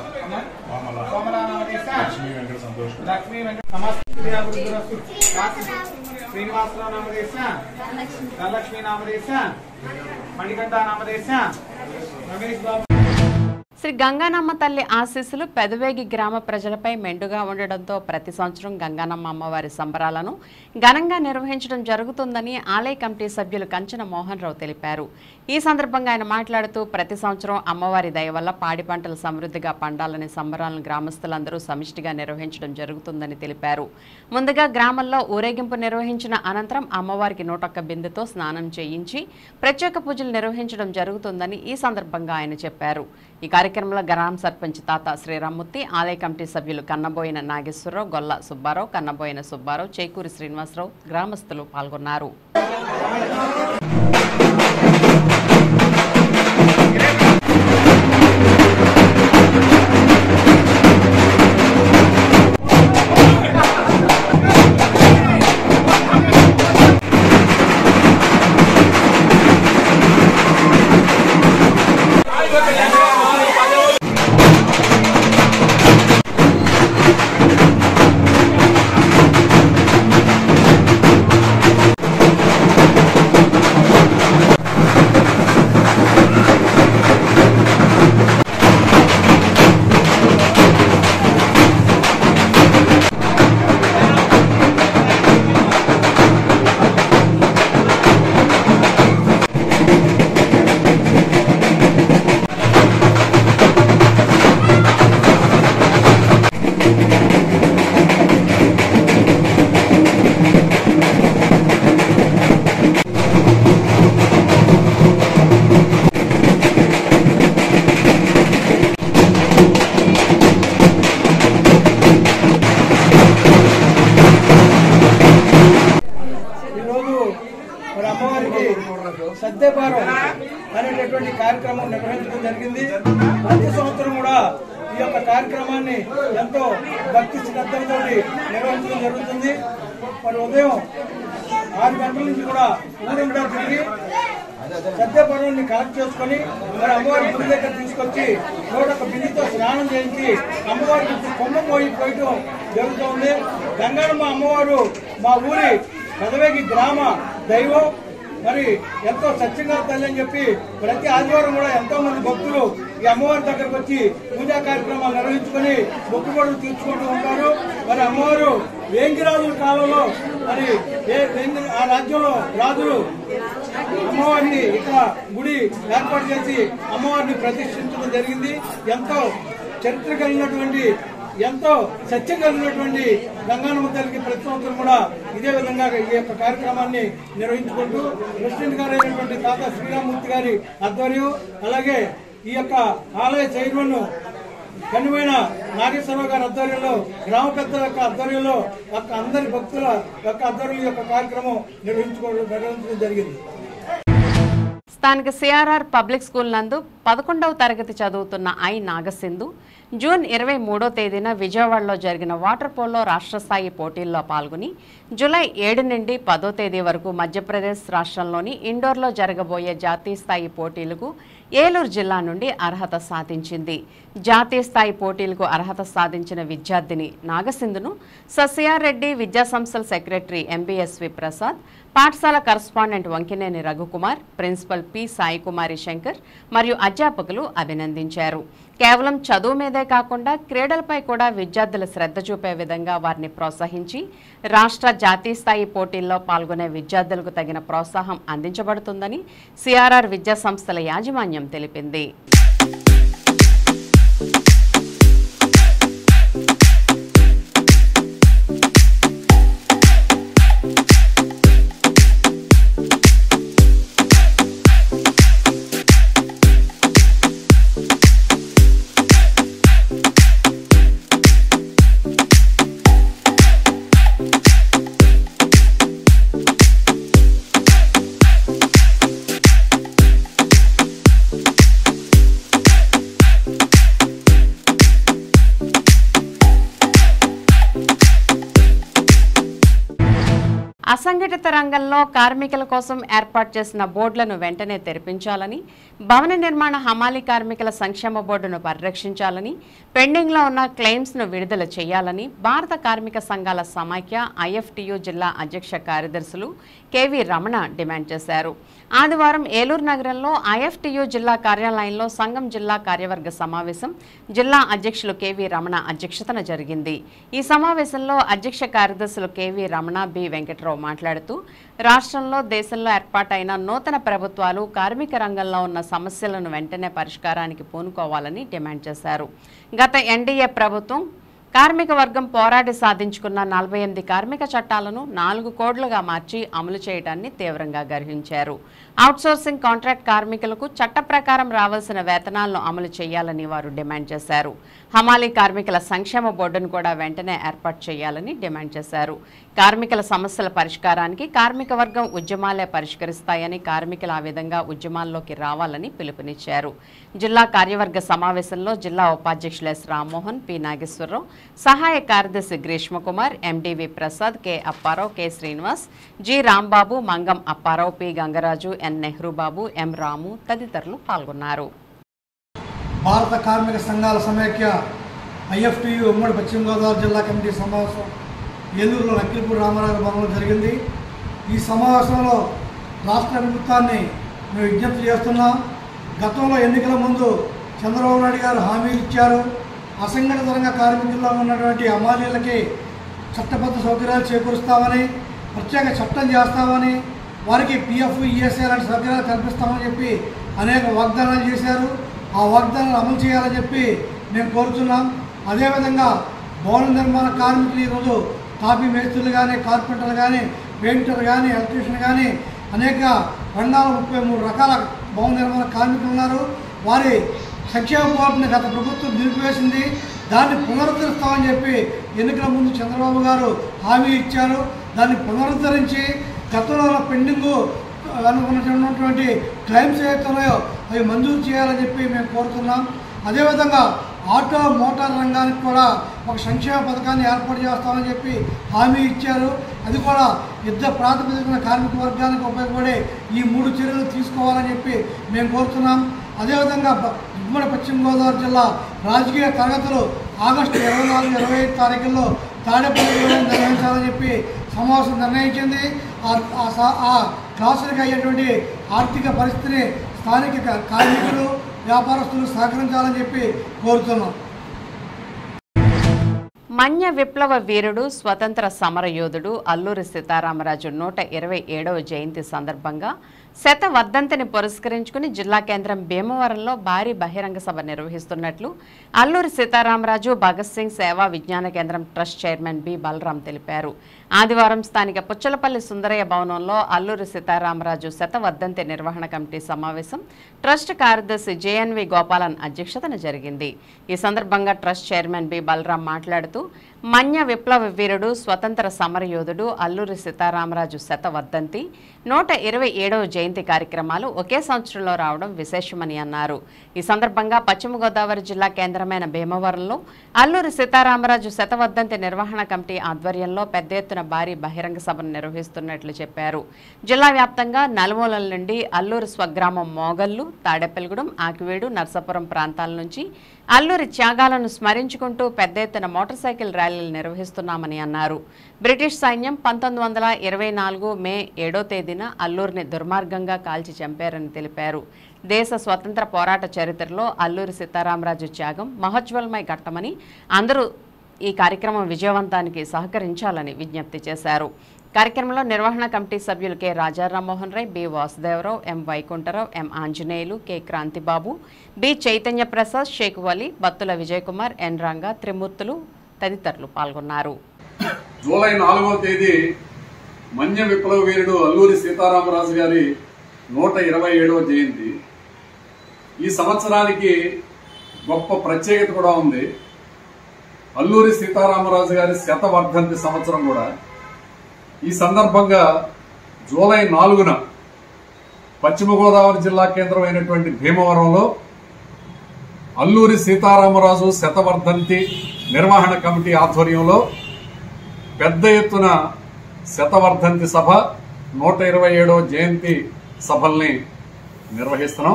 Speaker 11: కోమలా నామదేశ లక్ష్మీ వెంకట సమస్త అభివృద్ధిరస్తు శ్రీనివాసరావు నామదేశ ధనలక్ష్మీ నామదేశ మణికంఠ నామదేశ రమేష్ బాబు
Speaker 2: శ్రీ గంగానమ్మ తల్లి ఆశీస్సులు పెదవేగి గ్రామ ప్రజలపై మెండుగా ఉండడంతో ప్రతి సంవత్సరం గంగానమ్మ అమ్మవారి సంబరాలను ఘనంగా నిర్వహించడం జరుగుతుందని ఆలయ కమిటీ సభ్యులు కంచన మోహన్ రావు తెలిపారు ఈ సందర్భంగా ఆయన మాట్లాడుతూ ప్రతి సంవత్సరం అమ్మవారి దయ వల్ల పాడి పంటలు సమృద్ధిగా పండాలని సంబరాలను గ్రామస్తులందరూ సమిష్టిగా నిర్వహించడం జరుగుతుందని తెలిపారు ముందుగా గ్రామంలో ఊరేగింపు నిర్వహించిన అనంతరం అమ్మవారికి నూటొక్క బిందెతో స్నానం చేయించి ప్రత్యేక పూజలు నిర్వహించడం జరుగుతుందని ఈ సందర్భంగా ఆయన చెప్పారు ఈ కార్యక్రమంలో గ్రామ సర్పంచ్ తాత శ్రీరామ్మూర్తి ఆలయ కమిటీ సభ్యులు కన్నబోయిన నాగేశ్వరరావు గొల్ల సుబ్బారావు కన్నబోయిన సుబ్బారావు చేకూరి శ్రీనివాసరావు గ్రామస్తులు పాల్గొన్నారు
Speaker 11: శ్రీనివాసరావు
Speaker 15: సద్దేపారం అనేటటువంటి కార్యక్రమం నిర్వహించడం జరిగింది ప్రతి సంవత్సరం కూడా ఈ యొక్క కార్యక్రమాన్ని ఎంతో భక్తి శ్రద్ధలతో నిర్వహించడం జరుగుతుంది మరి ఉదయం ఆరు గంటల నుంచి కూడా ఊరంగా తిరిగి సత్యపర్వాన్ని కలెక్ట్ చేసుకొని మరి అమ్మవారి గుడి దగ్గర తీసుకొచ్చి నూట ఒక బిందుతో స్నానం చేయించి అమ్మవారికి కొమ్మ పోయి పోయటం జరుగుతుంది గంగమ్మ అమ్మవారు మా ఊరి పెదవేగి గ్రామ దైవం మరి ఎంతో సత్యంగా తల్లి అని చెప్పి ప్రతి ఆదివారం కూడా ఎంతో మంది భక్తులు ఈ అమ్మవారి దగ్గరకు వచ్చి పూజా కార్యక్రమాలు నిర్వహించుకొని మొక్కుబడులు తీర్చుకుంటూ ఉంటారు మరి అమ్మవారు వేంగిరాజుల కాలంలో మరి ఏ వేంగి ఆ రాజ్యంలో రాజులు అమ్మవారిని ఇక్కడ గుడి ఏర్పాటు చేసి అమ్మవారిని ప్రతిష్ఠించడం జరిగింది ఎంతో చరిత్ర కలిగినటువంటి ఎంతో సత్యం కలిగినటువంటి గంగానమ్మ తల్లికి ప్రతి సంవత్సరం కూడా ఇదే విధంగా ఈ యొక్క కార్యక్రమాన్ని నిర్వహించుకుంటూ ప్రెసిడెంట్ గారు అయినటువంటి తాత శ్రీరామూర్తి గారి ఆధ్వర్యం అలాగే ఈ యొక్క ఆలయ చైర్మన్ కనుమైన నాగేశ్వరరావు గారి ఆధ్వర్యంలో గ్రామ పెద్దల యొక్క ఆధ్వర్యంలో యొక్క అందరి భక్తుల యొక్క ఆధ్వర్యంలో ఈ యొక్క కార్యక్రమం నిర్వహించుకోవడం నిర్వహించడం జరిగింది
Speaker 2: స్థానిక సిఆర్ఆర్ పబ్లిక్ స్కూల్ నందు పదకొండవ తరగతి చదువుతున్న ఐ నాగసింధు జూన్ ఇరవై మూడో తేదీన విజయవాడలో జరిగిన వాటర్ పోలో రాష్ట్ర స్థాయి పోటీల్లో పాల్గొని జూలై ఏడు నుండి పదో తేదీ వరకు మధ్యప్రదేశ్ రాష్ట్రంలోని ఇండోర్లో జరగబోయే జాతీయ స్థాయి పోటీలకు ఏలూరు జిల్లా నుండి అర్హత సాధించింది జాతీయ స్థాయి పోటీలకు అర్హత సాధించిన విద్యార్థిని నాగసింధును ససిఆర్ రెడ్డి విద్యాసంస్థల సెక్రటరీ ఎంబీఎస్వి ప్రసాద్ పాఠశాల correspondent Vankineni Raghukumar principal P Saikumari Shankar మరియు అధ్యాపకులు అభినందించారు కేవలం చదువు మీదే కాకుండా క్రీడలపై కూడా విద్యార్థుల శ్రద్ధ చూపే విధంగా వారిని ప్రోత్సహించి రాష్ట్ర జాతీయ స్థాయి పోటీల్లో పాల్గొనే విద్యార్థులకు తగిన ప్రోత్సాహం అందించబడుతుందని సిఆర్ఆర్ విద్యా సంస్థల యాజమాన్యం తెలిపింది అసంఘటిత రంగంలో కార్మికుల కోసం ఏర్పాటు చేసిన బోర్డులను వెంటనే తెరిపించాలని భవన నిర్మాణ హమాలీ కార్మికుల సంక్షేమ బోర్డును పరిరక్షించాలని పెండింగ్లో ఉన్న క్లెయిమ్స్ను విడుదల చేయాలని భారత కార్మిక సంఘాల సమాఖ్య ఐఎఫ్టియు జిల్లా అధ్యక్ష కార్యదర్శులు కెవి రమణ డిమాండ్ చేశారు ఆదివారం ఏలూరు నగరంలో ఐఎఫ్టియు జిల్లా కార్యాలయంలో సంఘం జిల్లా కార్యవర్గ సమావేశం జిల్లా అధ్యక్షులు కెవి రమణ అధ్యక్షతన జరిగింది ఈ సమావేశంలో అధ్యక్ష కార్యదర్శులు కెవి రమణ బి వెంకట్రావు మాట్లాడుతూ రాష్ట్రంలో దేశంలో ఏర్పాటైన నూతన ప్రభుత్వాలు కార్మిక రంగంలో ఉన్న సమస్యలను వెంటనే పరిష్కారానికి పూనుకోవాలని డిమాండ్ చేశారు గత ఎన్డీఏ ప్రభుత్వం కార్మిక వర్గం పోరాడి సాధించుకున్న నలభై ఎనిమిది కార్మిక చట్టాలను నాలుగు కోడ్లుగా మార్చి అమలు చేయడాన్ని తీవ్రంగా గర్హించారు అవుట్సోర్సింగ్ కాంట్రాక్ట్ కార్మికులకు చట్ట ప్రకారం రావాల్సిన వేతనాలను అమలు చేయాలని వారు డిమాండ్ చేశారు హమాలీ కార్మికుల సంక్షేమ బోర్డును కూడా వెంటనే ఏర్పాటు చేయాలని డిమాండ్ చేశారు కార్మికుల సమస్యల పరిష్కారానికి కార్మిక వర్గం ఉద్యమాలే పరిష్కరిస్తాయని కార్మికులు ఆ విధంగా ఉద్యమాల్లోకి రావాలని పిలుపునిచ్చారు జిల్లా కార్యవర్గ సమావేశంలో జిల్లా ఉపాధ్యక్షులు ఎస్ రామ్మోహన్ పి నాగేశ్వరరావు సహాయ కార్యదర్శి Greeshmakumar MDV Prasad K Apparao K Srinivas G Rambabu Mangam Apparao P Gangaraju N Nehru Babu M Ramu తదితరులు పాల్గొన్నారు
Speaker 3: భారత కార్మిక సంఘాల సమైక్య ఐఎఫ్టియు ఉమ్మడి పశ్చిమ గోదావరి జిల్లా కమిటీ సమావేశం ఏలూరులో నక్కిలపూడి రామారావు భవనంలో జరిగింది ఈ సమావేశంలో రాష్ట్ర ప్రభుత్వాన్ని మేము విజ్ఞప్తి చేస్తున్నాం గతంలో ఎన్నికల ముందు చంద్రబాబు నాయుడు గారు హామీలు ఇచ్చారు అసంఘటిత రంగ కార్మికుల్లో ఉన్నటువంటి అమాలీలకి చట్టబద్ధ సౌకర్యాలు చేకూరుస్తామని ప్రత్యేక చట్టం చేస్తామని వారికి పిఎఫ్ ఈఎస్ఐ లాంటి సౌకర్యాలు కల్పిస్తామని చెప్పి అనేక వాగ్దానాలు చేశారు ఆ వాగ్దానాలు అమలు చేయాలని చెప్పి మేము కోరుతున్నాం అదేవిధంగా భవన నిర్మాణ కార్మికులు ఈరోజు తాపీ మేస్త్రులు కానీ కార్పెంటర్లు కానీ పెయింటర్ కానీ ఎలక్ట్రీషియన్ కానీ అనేక రంగాల ముప్పై మూడు రకాల భవన నిర్మాణ కార్మికులు ఉన్నారు వారి సంక్షేమ బోర్డుని గత ప్రభుత్వం నిలిపివేసింది దాన్ని పునరుద్ధరిస్తామని చెప్పి ఎన్నికల ముందు చంద్రబాబు గారు హామీ ఇచ్చారు దాన్ని పునరుద్ధరించి గతంలో ఉన్న పెండింగు అనుకున్నటువంటి క్లైమ్స్ ఏవైతే ఉన్నాయో అవి మంజూరు చేయాలని చెప్పి మేము కోరుతున్నాం అదేవిధంగా ఆటో మోటార్ రంగానికి కూడా ఒక సంక్షేమ పథకాన్ని ఏర్పాటు చేస్తామని చెప్పి హామీ ఇచ్చారు అది కూడా యుద్ధ ప్రాతిపదికన కార్మిక వర్గానికి ఉపయోగపడే ఈ మూడు చర్యలు తీసుకోవాలని చెప్పి మేము కోరుతున్నాం అదేవిధంగా బ- ఉమ్మడి పశ్చిమ గోదావరి జిల్లా రాజకీయ తరగతులు ఆగస్టు ఇరవై నాలుగు ఇరవై ఐదు తారీఖుల్లో తాడేపల్లిలో నిర్వహించాలని చెప్పి సమావేశం నిర్ణయించింది ఆ- ఆ సా- ఆ క్లాసులకు అయ్యేటువంటి ఆర్థిక పరిస్థితిని స్థానిక కా- కార్మికులు వ్యాపారస్తులు సహకరించాలని చెప్పి కోరుతున్నాం
Speaker 2: మన్య విప్లవ వీరుడు స్వతంత్ర సమరయోధుడు అల్లూరి సీతారామరాజు నూట ఇరవై ఏడవ జయంతి సందర్భంగా శత వర్ధంతిని పురస్కరించుకుని జిల్లా కేంద్రం భీమవరంలో భారీ బహిరంగ సభ నిర్వహిస్తున్నట్లు అల్లూరి సీతారామరాజు భగత్ సింగ్ సేవా విజ్ఞాన కేంద్రం ట్రస్ట్ చైర్మన్ బి బలరాం తెలిపారు ఆదివారం స్థానిక పుచ్చలపల్లి సుందరయ్య భవనంలో అల్లూరి సీతారామరాజు శత వర్ధంతి నిర్వహణ కమిటీ సమావేశం ట్రస్ట్ కార్యదర్శి జేఎన్వి గోపాలన్ అధ్యక్షతన జరిగింది ఈ సందర్భంగా ట్రస్ట్ చైర్మన్ బి బలరాం మాట్లాడుతూ మన్య విప్లవ వీరుడు స్వతంత్ర సమరయోధుడు అల్లూరి సీతారామరాజు శత వర్ధంతి నూట ఇరవై ఏడవ జయంతి కార్యక్రమాలు ఒకే సంవత్సరంలో రావడం విశేషమని అన్నారు ఈ సందర్భంగా పశ్చిమ గోదావరి జిల్లా కేంద్రమైన భీమవరంలో అల్లూరి సీతారామరాజు శతవర్ధంతి నిర్వహణ కమిటీ ఆధ్వర్యంలో పెద్ద ఎత్తున భారీ బహిరంగ సభను నిర్వహిస్తున్నట్లు చెప్పారు జిల్లా వ్యాప్తంగా నలుమూలల నుండి అల్లూరి స్వగ్రామం మోగల్లు తాడేపల్లిగూడెం ఆకివేడు నర్సాపురం ప్రాంతాల నుంచి అల్లూరి త్యాగాలను స్మరించుకుంటూ పెద్ద ఎత్తున మోటార్ సైకిల్ ర్యాలీలు నిర్వహిస్తున్నామని అన్నారు బ్రిటిష్ సైన్యం పంతొమ్మిది వందల ఇరవై నాలుగు మే ఏడో తేదీన అల్లూరిని దుర్మార్గంగా కాల్చి చంపారని తెలిపారు దేశ స్వతంత్ర పోరాట చరిత్రలో అల్లూరి సీతారామరాజు త్యాగం మహోజ్వలమై ఘట్టమని అందరూ ఈ కార్యక్రమం విజయవంతానికి సహకరించాలని విజ్ఞప్తి చేశారు కార్యక్రమంలో నిర్వహణ కమిటీ సభ్యులు K Rajarammohan Roy B Vasudevarao M Vaikuntharao M Anjaneyulu K Krantibabu B Chaitanya Prasad Sheikh Vali Battula Vijayakumar N Ranga Trimurthulu తదితరులు పాల్గొన్నారు
Speaker 5: జూలై నాలుగవ తేదీ మన్య విప్లవ వీరుడు అల్లూరి సీతారామరాజు గారి నూట ఇరవై ఏడవ జయంతి ఈ సంవత్సరానికి గొప్ప ప్రత్యేకత కూడా ఉంది అల్లూరి సీతారామరాజు గారి శతవర్ధంతి సంవత్సరం కూడా ఈ సందర్భంగా జూలై నాలుగున పశ్చిమ గోదావరి జిల్లా కేంద్రం అయినటువంటి భీమవరంలో అల్లూరి సీతారామరాజు శతవర్ధంతి నిర్వహణ కమిటీ ఆధ్వర్యంలో పెద్ద ఎత్తున శతవర్ధంతి సభ నూట ఇరవై ఏడవ జయంతి సభల్ని నిర్వహిస్తున్నాం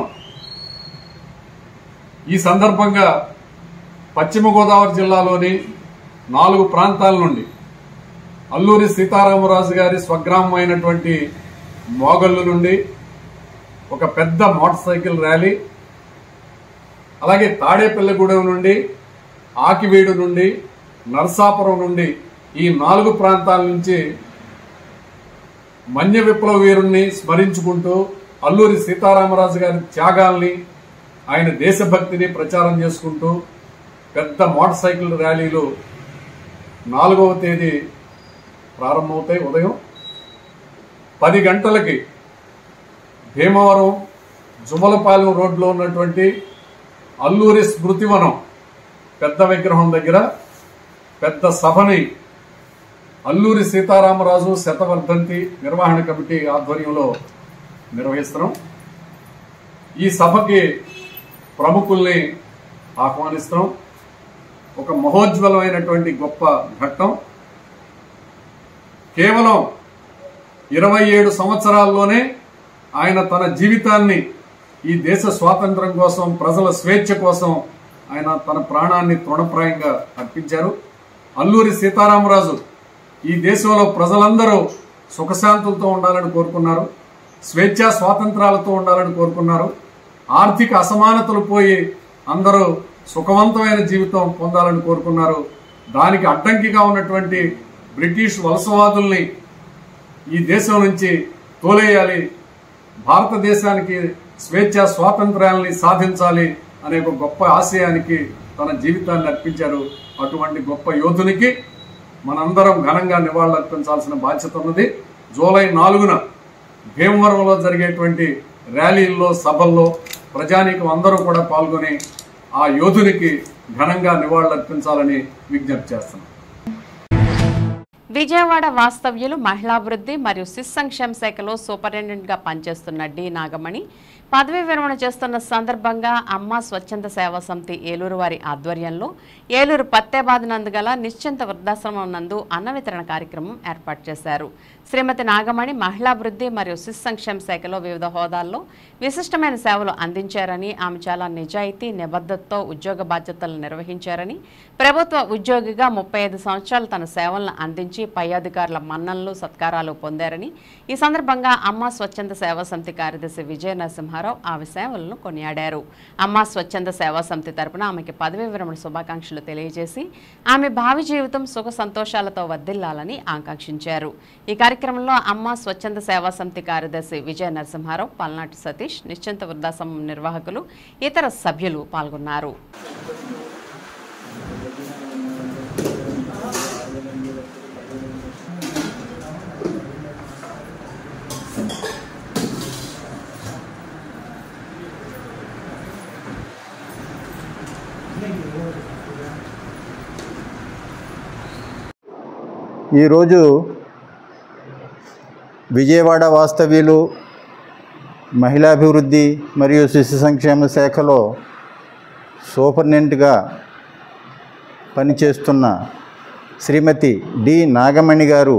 Speaker 5: ఈ సందర్భంగా పశ్చిమ గోదావరి జిల్లాలోని నాలుగు ప్రాంతాల నుండి అల్లూరి సీతారామరాజు గారి స్వగ్రామం అయినటువంటి మోగల్లు నుండి ఒక పెద్ద మోటార్ సైకిల్ ర్యాలీ అలాగే తాడేపల్లిగూడెం నుండి ఆకివీడు నుండి నర్సాపురం నుండి ఈ నాలుగు ప్రాంతాల నుంచి మన్య విప్లవ వీరుణ్ణి స్మరించుకుంటూ అల్లూరి సీతారామరాజు గారి త్యాగాల్ని ఆయన దేశభక్తిని ప్రచారం చేసుకుంటూ పెద్ద మోటార్ సైకిల్ ర్యాలీలు నాలుగవ తేదీ ప్రారంభమవుతాయి ఉదయం పది గంటలకి భీమవరం జుమలపాలెం రోడ్లో ఉన్నటువంటి అల్లూరి స్మృతివనం పెద్ద విగ్రహం దగ్గర పెద్ద సభని అల్లూరి సీతారామరాజు శతవర్ధంతి నిర్వహణ కమిటీ ఆధ్వర్యంలో నిర్వహిస్తున్నాం ఈ సభకి ప్రముఖుల్ని ఆహ్వానిస్తున్నాం ఒక మహోజ్వలమైనటువంటి గొప్ప ఘట్టం కేవలం ఇరవై ఏడు సంవత్సరాల్లోనే ఆయన తన జీవితాన్ని ఈ దేశ స్వాతంత్రం కోసం ప్రజల స్వేచ్ఛ కోసం ఆయన తన ప్రాణాన్ని తృణప్రాయంగా అర్పించారు అల్లూరి సీతారామరాజు ఈ దేశంలో ప్రజలందరూ సుఖశాంతులతో ఉండాలని కోరుకున్నారు స్వేచ్ఛా స్వాతంత్రాలతో ఉండాలని కోరుకున్నారు ఆర్థిక అసమానతలు పోయి అందరూ సుఖవంతమైన జీవితం పొందాలని కోరుకున్నారు దానికి అడ్డంకిగా ఉన్నటువంటి బ్రిటిష్ వలసవాదుల్ని ఈ దేశం నుంచి తోలేయాలి భారతదేశానికి స్వేచ్ఛ స్వాతంత్ర్యాలని సాధించాలి అనే ఒక గొప్ప ఆశయానికి తన జీవితాన్ని అర్పించారు అటువంటి గొప్ప యోధునికి మనందరం ఘనంగా నివాళులర్పించాల్సిన బాధ్యత ఉన్నది జూలై నాలుగున భీమవరంలో జరిగేటువంటి ర్యాలీల్లో సభల్లో ప్రజానీకం అందరూ కూడా పాల్గొని ఆ యోధునికి ఘనంగా నివాళులర్పించాలని విజ్ఞప్తి చేస్తున్నాం
Speaker 2: విజయవాడ వాస్తవ్యులు మహిళాభివృద్ధి మరియు శిశు సంక్షేమ శాఖలో సూపరింటెండెంట్గా పనిచేస్తున్న డి నాగమణి పదవీ విరమణ చేస్తున్న సందర్భంగా అమ్మ స్వచ్ఛంద సేవా సమితి ఏలూరు వారి ఆధ్వర్యంలో ఏలూరు పత్తేబాద్ నందు గల నిశ్చింత వృద్ధాశ్రమం నందు అన్న వితరణ కార్యక్రమం ఏర్పాటు చేశారు శ్రీమతి నాగమణి మహిళాభివృద్ధి మరియు శిశు సంక్షేమ శాఖలో వివిధ హోదాల్లో విశిష్టమైన సేవలు అందించారని ఆమె చాలా నిజాయితీ నిబద్ధతతో ఉద్యోగ బాధ్యతలు నిర్వహించారని ప్రభుత్వ ఉద్యోగిగా ముప్పై ఐదు సంవత్సరాలు తన సేవలను అందించి పై అధికారుల మన్ననలు సత్కారాలు పొందారని ఈ సందర్భంగా అమ్మ స్వచ్ఛంద సేవా సమితి కార్యదర్శి విజయ నరసింహారావు ఆమె సేవలను కొనియాడారు అమ్మ స్వచ్ఛంద సేవా సమితి తరపున ఆమెకి పదవీ విరమణ శుభాకాంక్షలు తెలియజేసి ఆమె భావి జీవితం సుఖ సంతోషాలతో వర్ధిల్లాలని ఆకాంక్షించారు ఈ కార్యక్రమంలో అమ్మ స్వచ్ఛంద సేవా సమితి కార్యదర్శి విజయ నరసింహారావు పల్నాటి సతీష్ నిశ్చింత వృద్ధాశ్రమం నిర్వాహకులు ఇతర సభ్యులు పాల్గొన్నారు
Speaker 6: ఈరోజు విజయవాడ వాస్తవ్యులు మహిళాభివృద్ధి మరియు శిశు సంక్షేమ శాఖలో సూపరింటెండెంట్గా పనిచేస్తున్న శ్రీమతి డి నాగమణి గారు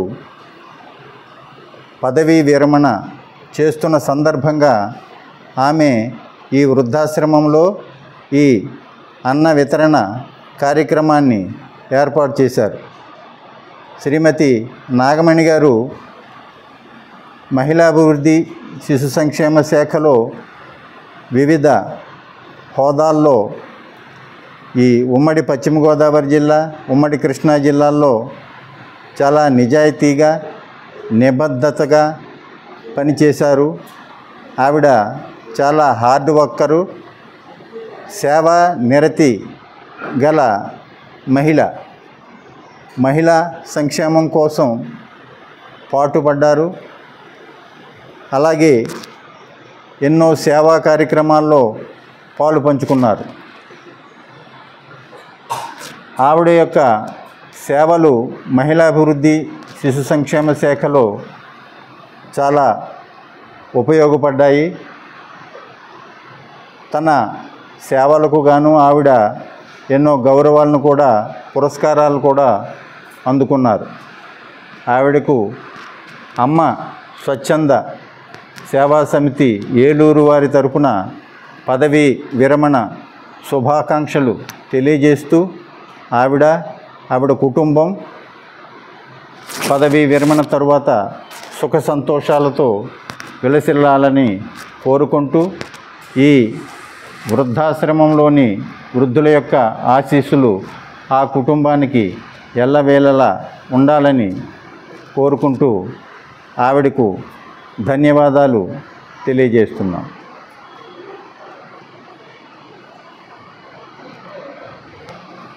Speaker 6: పదవీ విరమణ చేస్తున్న సందర్భంగా ఆమె ఈ వృద్ధాశ్రమంలో ఈ అన్న వితరణ కార్యక్రమాన్ని ఏర్పాటు చేశారు శ్రీమతి నాగమణి గారు మహిళాభివృద్ధి శిశు సంక్షేమ శాఖలో వివిధ హోదాల్లో ఈ ఉమ్మడి పశ్చిమ గోదావరి జిల్లా ఉమ్మడి కృష్ణా జిల్లాల్లో చాలా నిజాయితీగా నిబద్ధతగా పనిచేశారు ఆవిడ చాలా హార్డ్ వర్కరు సేవా నిరతి గల మహిళ మహిళా సంక్షేమం కోసం పాటుపడ్డారు అలాగే ఎన్నో సేవా కార్యక్రమాల్లో పాలు పంచుకున్నారు ఆవిడ యొక్క సేవలు మహిళాభివృద్ధి శిశు సంక్షేమ శాఖలో చాలా ఉపయోగపడ్డాయి తన సేవలకు గాను ఆవిడ ఎన్నో గౌరవాలను కూడా పురస్కారాలు కూడా అందుకున్నారు ఆవిడకు అమ్మ స్వచ్ఛంద సేవా సమితి ఏలూరు వారి తరపున పదవీ విరమణ శుభాకాంక్షలు తెలియజేస్తూ ఆవిడ ఆవిడ కుటుంబం పదవీ విరమణ తరువాత సుఖ సంతోషాలతో విలసిల్లాలని కోరుకుంటూ ఈ వృద్ధాశ్రమంలోని వృద్ధుల యొక్క ఆశీస్సులు ఆ కుటుంబానికి ఎల్లవేళలా ఉండాలని కోరుకుంటూ ఆవిడకు ధన్యవాదాలు తెలియజేస్తున్నాం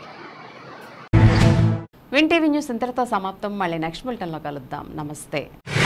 Speaker 2: విన్ టీవీ న్యూస్ ఇంతటితో సమాప్తం మళ్ళీ నెక్స్ట్ బులెటిన్లో కలుద్దాం నమస్తే